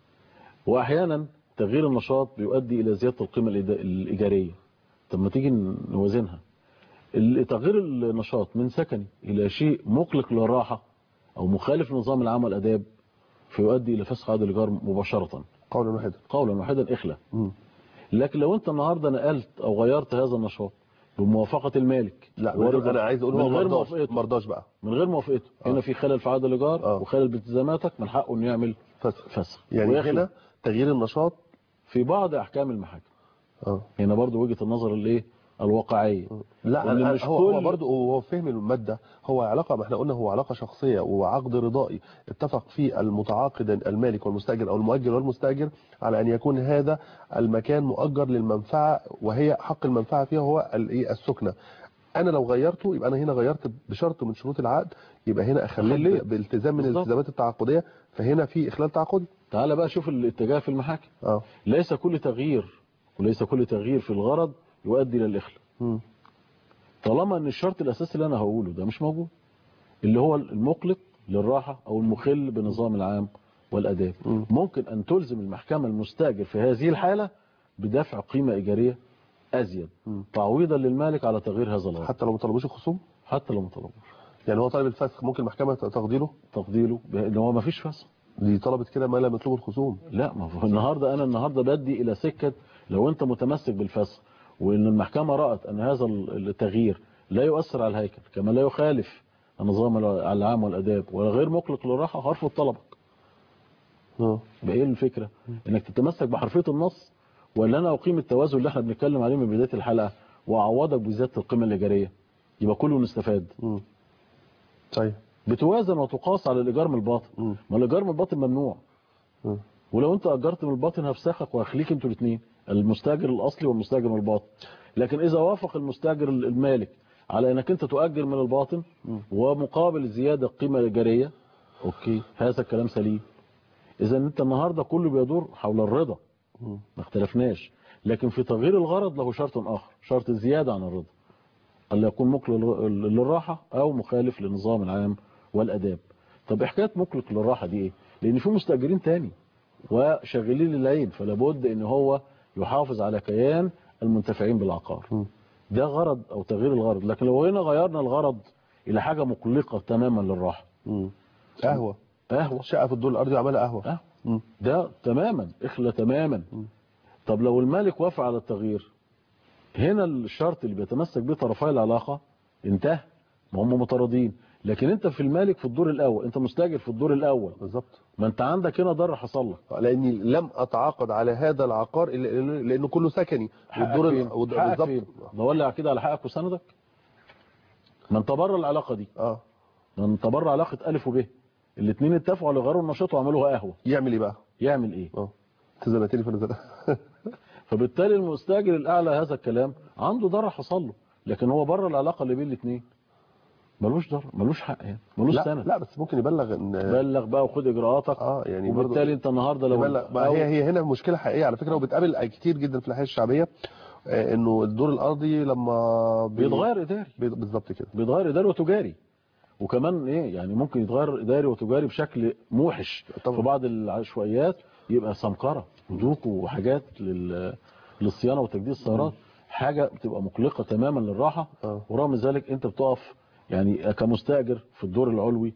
واحيانا تغيير النشاط بيؤدي الى زياده القيمه الإدا- الايجاريه طب ما تيجي نوازنها ال- تغيير النشاط من سكني الى شيء مقلق للراحه او مخالف لنظام العام والاداب فيؤدي الى فسخ عقد الايجار مباشره قولا واحدا قولا واحدا اخلاء مم. لكن لو انت النهارده نقلت او غيرت هذا النشاط بموافقه المالك لا ورضا- انا عايز اقول من هو غير مرضاش موافقته مرضاش بقى من غير موافقته آه. هنا في خلل في عقد الايجار آه. وخلل بالتزاماتك من حقه انه يعمل فسخ فسخ يعني ويخلق. هنا تغيير النشاط في بعض احكام المحاكم اه هنا برضو وجهه النظر اللي ايه الواقعيه لا وإن أنا مش هو هو كل- برضه هو فهم الماده هو علاقه ما احنا قلنا هو علاقه شخصيه وعقد رضائي اتفق فيه المتعاقد المالك والمستاجر او المؤجر والمستاجر على ان يكون هذا المكان مؤجر للمنفعه وهي حق المنفعه فيها هو الايه السكنه انا لو غيرته يبقى انا هنا غيرت بشرط من شروط العقد يبقى هنا اخليت أخليت. بالتزام من بالظبط. الالتزامات التعاقديه فهنا في اخلال تعاقدي تعال بقى شوف الاتجاه في المحاكم اه ليس كل تغيير وليس كل تغيير في الغرض يؤدي للإخلاء مم. طالما ان الشرط الاساسي اللي انا هقوله ده مش موجود اللي هو المقلق للراحة او المخل بالنظام العام والاداب مم. ممكن ان تلزم المحكمة المستاجر في هذه الحالة بدفع قيمة ايجارية ازيد مم. تعويضا للمالك على تغيير هذا الغرض حتى لو ما طلبوش الخصوم حتى لو ما طلبوش يعني هو طالب الفسخ ممكن المحكمه تقديره تقديره بان هو ما فيش فسخ دي طلبت كده ما لم يطلبه الخصوم لا ما هو النهارده انا النهارده بدي الى سكه لو انت متمسك بالفسخ وان المحكمه رات ان هذا التغيير لا يؤثر على الهيكل كما لا يخالف النظام العام والاداب ولا غير مقلق للراحه هرفض طلبك اه يبقى ايه الفكره انك تتمسك بحرفيه النص ولا انا اقيم التوازن اللي احنا بنتكلم عليه من بدايه الحلقه واعوضك بزياده القيمه الايجاريه يبقى كله نستفاد مم. طيب بتوازن وتقاس على الايجار من الباطن مم. ما الايجار من الباطن ممنوع مم. ولو انت اجرت من الباطن هفسخك وهخليك انتوا الاثنين المستاجر الاصلي والمستاجر من الباطن لكن اذا وافق المستاجر المالك على انك انت تؤجر من الباطن ومقابل زياده قيمه ايجاريه اوكي هذا الكلام سليم اذا انت النهارده كله بيدور حول الرضا مم. ما اختلفناش لكن في تغيير الغرض له شرط اخر شرط زياده عن الرضا الا يكون مقلق للراحه او مخالف للنظام العام والاداب طب إيه حكايه مقلق للراحه دي ايه لان في مستاجرين تاني وشغالين للعين فلا بد ان هو يحافظ على كيان المنتفعين بالعقار مم. ده غرض او تغيير الغرض لكن لو هنا غيرنا الغرض الى حاجه مقلقه تماما للراحه مم. قهوه قهوه شقه في الدور الارضي عملها قهوه قهوه مم. ده تماما اخلى تماما طب لو المالك وافق على التغيير هنا الشرط اللي بيتمسك به طرفي العلاقة انتهى ما هم مطاردين لكن انت في المالك في الدور الاول انت مستاجر في الدور الاول بالظبط ما انت عندك هنا ضرر حصل لك لاني لم اتعاقد على هذا العقار إلا- إلا- لانه كله سكني والدور ال- والد- حقك فين بالظبط دور كده على حقك وسندك ما انت بره العلاقة دي اه ما انت بره علاقة الف وب الاثنين اتفقوا على غيروا النشاط وعملوها قهوة يعمل ايه بقى يعمل ايه اه تزنتني في النزل فبالتالي المستاجر الاعلى هذا الكلام عنده ضرر حصل له لكن هو بره العلاقة اللي بين الاثنين ملوش ضرر ملوش حق يعني ملوش لا سند لا بس ممكن يبلغ ان بلغ بقى وخد اجراءاتك اه يعني برضه وبالتالي انت النهارده لو يبلغ ما أو- هي هي هنا مشكله حقيقيه على فكره وبتقابل كتير جدا في الاحياء الشعبيه آه، انه الدور الارضي لما بي- بيتغير اداري بي- بالظبط كده بيتغير اداري وتجاري وكمان ايه يعني ممكن يتغير اداري وتجاري بشكل موحش طبعا. في بعض العشوائيات يبقى سمكره ودوك وحاجات لل... للصيانه وتجديد السيارات حاجه بتبقى مقلقه تماما للراحه اه ورغم ذلك انت بتقف يعني كمستاجر في الدور العلوي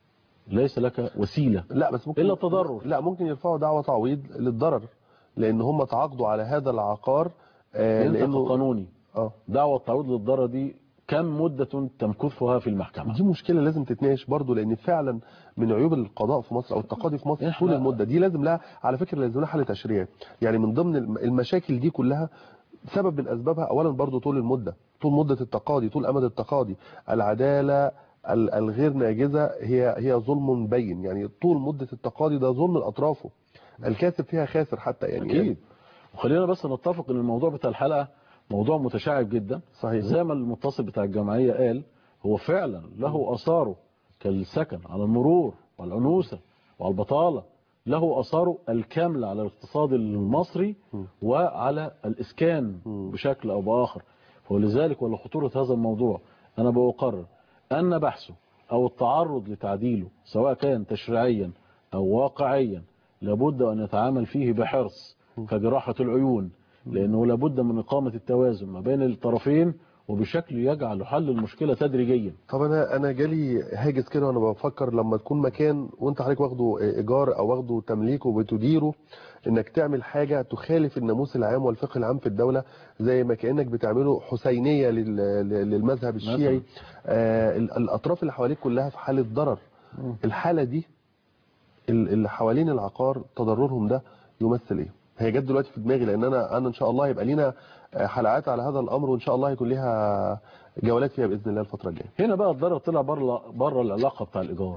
ليس لك وسيله لا بس ممكن إلا التضرر. لا ممكن يرفعوا دعوى تعويض للضرر لان هم تعاقدوا على هذا العقار آه انت لانه قانوني اه دعوه تعويض للضرر دي كم مده تمكثها في المحكمه دي مشكله لازم تتناقش برضو لان فعلا من عيوب القضاء في مصر او التقاضي في مصر إحنا- طول المده دي لازم لها على فكره لازم لها حل تشريعي يعني من ضمن الم- المشاكل دي كلها سبب من اسبابها اولا برضو طول المده طول مده التقاضي طول امد التقاضي العداله ال- الغير ناجزه هي هي ظلم بين يعني طول مده التقاضي ده ظلم لاطرافه الكاسب فيها خاسر حتى يعني اكيد وخلينا بس نتفق ان الموضوع بتاع الحلقه موضوع متشعب جدا صحيح زي ما المتصل بتاع الجمعيه قال هو فعلا له اثاره كالسكن على المرور والعنوسه والبطاله له اثاره الكامله على الاقتصاد المصري وعلى الاسكان بشكل او باخر ولذلك ولخطوره هذا الموضوع انا بقرر ان بحثه او التعرض لتعديله سواء كان تشريعيا او واقعيا لابد ان يتعامل فيه بحرص كجراحه العيون لانه لابد من اقامه التوازن ما بين الطرفين وبشكل يجعل حل المشكله تدريجيا طب انا انا جالي هاجس كده وانا بفكر لما تكون مكان وانت حضرتك واخده ايجار او واخده تمليك وبتديره انك تعمل حاجه تخالف الناموس العام والفقه العام في الدوله زي ما كانك بتعمله حسينيه لل- للمذهب الشيعي مثلاً. آه ال- الاطراف اللي حواليك كلها في حاله ضرر الحاله دي ال- اللي حوالين العقار تضررهم ده يمثل ايه هي جت دلوقتي في دماغي لان انا انا ان شاء الله هيبقى لينا آه، حلقات على هذا الامر وان شاء الله هيكون ليها جولات فيها باذن الله الفتره الجايه هنا بقى الضرر طلع بره بره العلاقه بتاع الايجار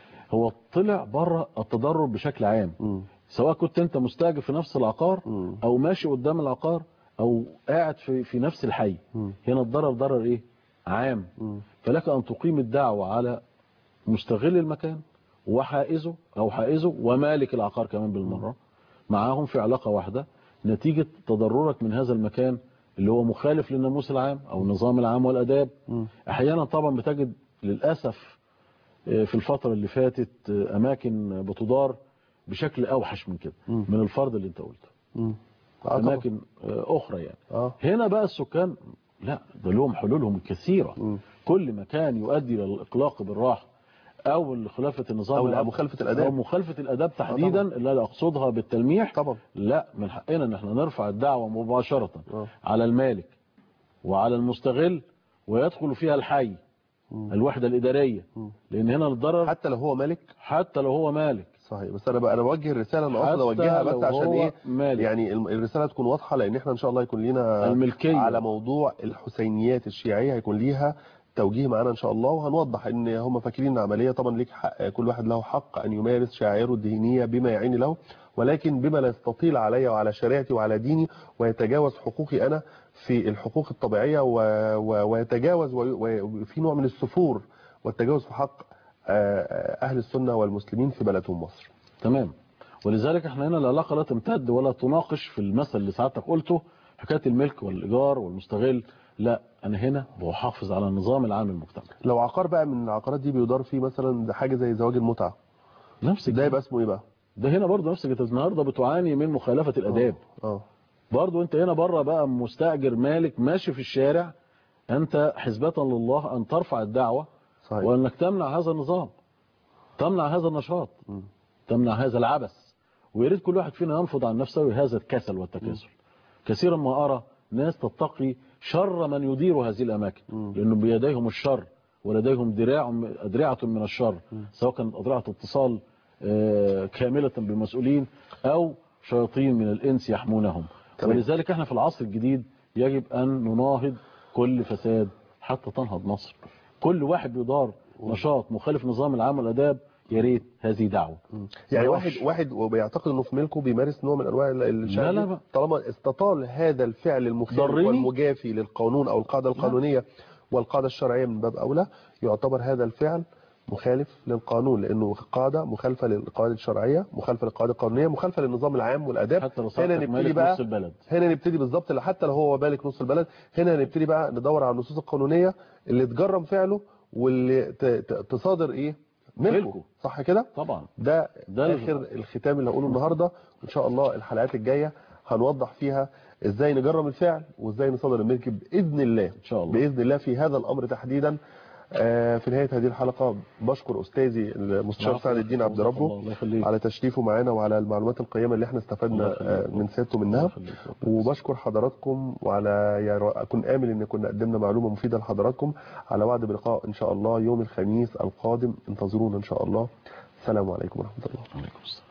هو طلع بره التضرر بشكل عام سواء كنت انت مستاجر في نفس العقار او ماشي قدام العقار او قاعد في في نفس الحي هنا الضرر ضرر ايه عام فلك ان تقيم الدعوه على مستغل المكان وحائزه او حائزه ومالك العقار كمان بالمره معاهم في علاقه واحده نتيجه تضررك من هذا المكان اللي هو مخالف للناموس العام او النظام العام والاداب احيانا طبعا بتجد للاسف آه، في الفتره اللي فاتت آه، اماكن بتدار بشكل اوحش من كده من الفرض اللي انت قلته طبعا. اماكن آه، اخرى يعني اه هنا بقى السكان لا ده لهم حلولهم الكثيره كل مكان يؤدي للاقلاق بالراحه او لخلافه النظام أو العام- مخالفة الآداب. او مخالفه الاداب تحديدا اللي انا اقصدها بالتلميح طبعا لا من حقنا ان احنا نرفع الدعوه مباشره على المالك وعلى المستغل ويدخل فيها الحي الوحده الاداريه لان هنا الضرر حتى لو هو مالك حتى لو هو مالك صحيح بس انا بقى انا بوجه الرساله انا حتى قصدي اوجهها لو بس عشان هو ايه مالك. يعني الم- الرساله تكون واضحه لان احنا ان شاء الله يكون لينا الملكية. على موضوع الحسينيات الشيعيه هيكون ليها توجيه معانا ان شاء الله وهنوضح ان هم فاكرين ان عمليه طبعا ليك حق كل واحد له حق ان يمارس شعائره الدينيه بما يعين له ولكن بما لا يستطيل علي وعلى شريعتي وعلى ديني ويتجاوز حقوقي انا في الحقوق الطبيعيه و... و... ويتجاوز وي- وفي نوع من السفور والتجاوز في حق آه، آه، اهل السنه والمسلمين في بلدهم مصر تمام ولذلك احنا هنا العلاقه لا تمتد ولا تناقش في المثل اللي سعادتك قلته حكايه الملك والايجار والمستغل لا انا هنا بحافظ على النظام العام المجتمع لو عقار بقى من العقارات دي بيدار فيه مثلا حاجه زي زواج المتعه نفس ده يبقى اسمه ايه بقى ده هنا برضه نفسك انت النهارده بتعاني من مخالفه الاداب اه برضه انت هنا بره بقى مستاجر مالك ماشي في الشارع انت حسبة لله ان ترفع الدعوه صحيح. وانك تمنع هذا النظام تمنع هذا النشاط تمنع هذا العبث ويا ريت كل واحد فينا ينفض عن نفسه هذا الكسل والتكاسل كثيرا ما ارى ناس تتقي شر من يدير هذه الاماكن لانه بيديهم الشر ولديهم دراع ادرعه من الشر سواء كانت ادرعه اتصال آه، كامله بالمسؤولين او شياطين من الانس يحمونهم تمام. ولذلك احنا في العصر الجديد يجب ان نناهض كل فساد حتى تنهض مصر كل واحد بيدار نشاط مخالف نظام العام والاداب يا ريت هذه دعوه يعني ما واحد يقفش. واحد وبيعتقد انه في ملكه بيمارس نوع من انواع ال- الشر لا، لا دي، بقى. طالما استطال هذا الفعل المخالف ضرني. والمجافي للقانون او القاعده القانونيه والقاعده الشرعيه من باب اولى يعتبر هذا الفعل مخالف للقانون لانه قاعده مخالفه للقواعد الشرعيه مخالفه للقواعد القانونيه مخالفه للنظام العام والاداب حتى لو هنا صارت نبتدي مالك بقى نص البلد هنا نبتدي بالظبط اللي حتى لو هو مالك نص البلد هنا نبتدي بقى ندور على النصوص القانونيه اللي تجرم فعله واللي ت- ت- تصادر ايه ملكه ملكه. صح كده طبعا ده, ده ده ال- اخر الختام اللي هقوله النهارده وان شاء الله الحلقات الجايه هنوضح فيها ازاي نجرم الفعل وازاي نصادر الملك باذن الله ان شاء الله باذن الله في هذا الامر تحديدا آه، في نهايه هذه الحلقه بشكر استاذي المستشار العفو. سعد الدين عبد ربه الله يخليك. على تشريفه معانا وعلى المعلومات القيمه اللي احنا استفدنا الله يخليك. آه، من سيادته منها وبشكر حضراتكم وعلى يعني اكون امل ان كنا قدمنا معلومه مفيده لحضراتكم على وعد بلقاء ان شاء الله يوم الخميس القادم انتظرونا ان شاء الله السلام عليكم ورحمه الله عليكم السلام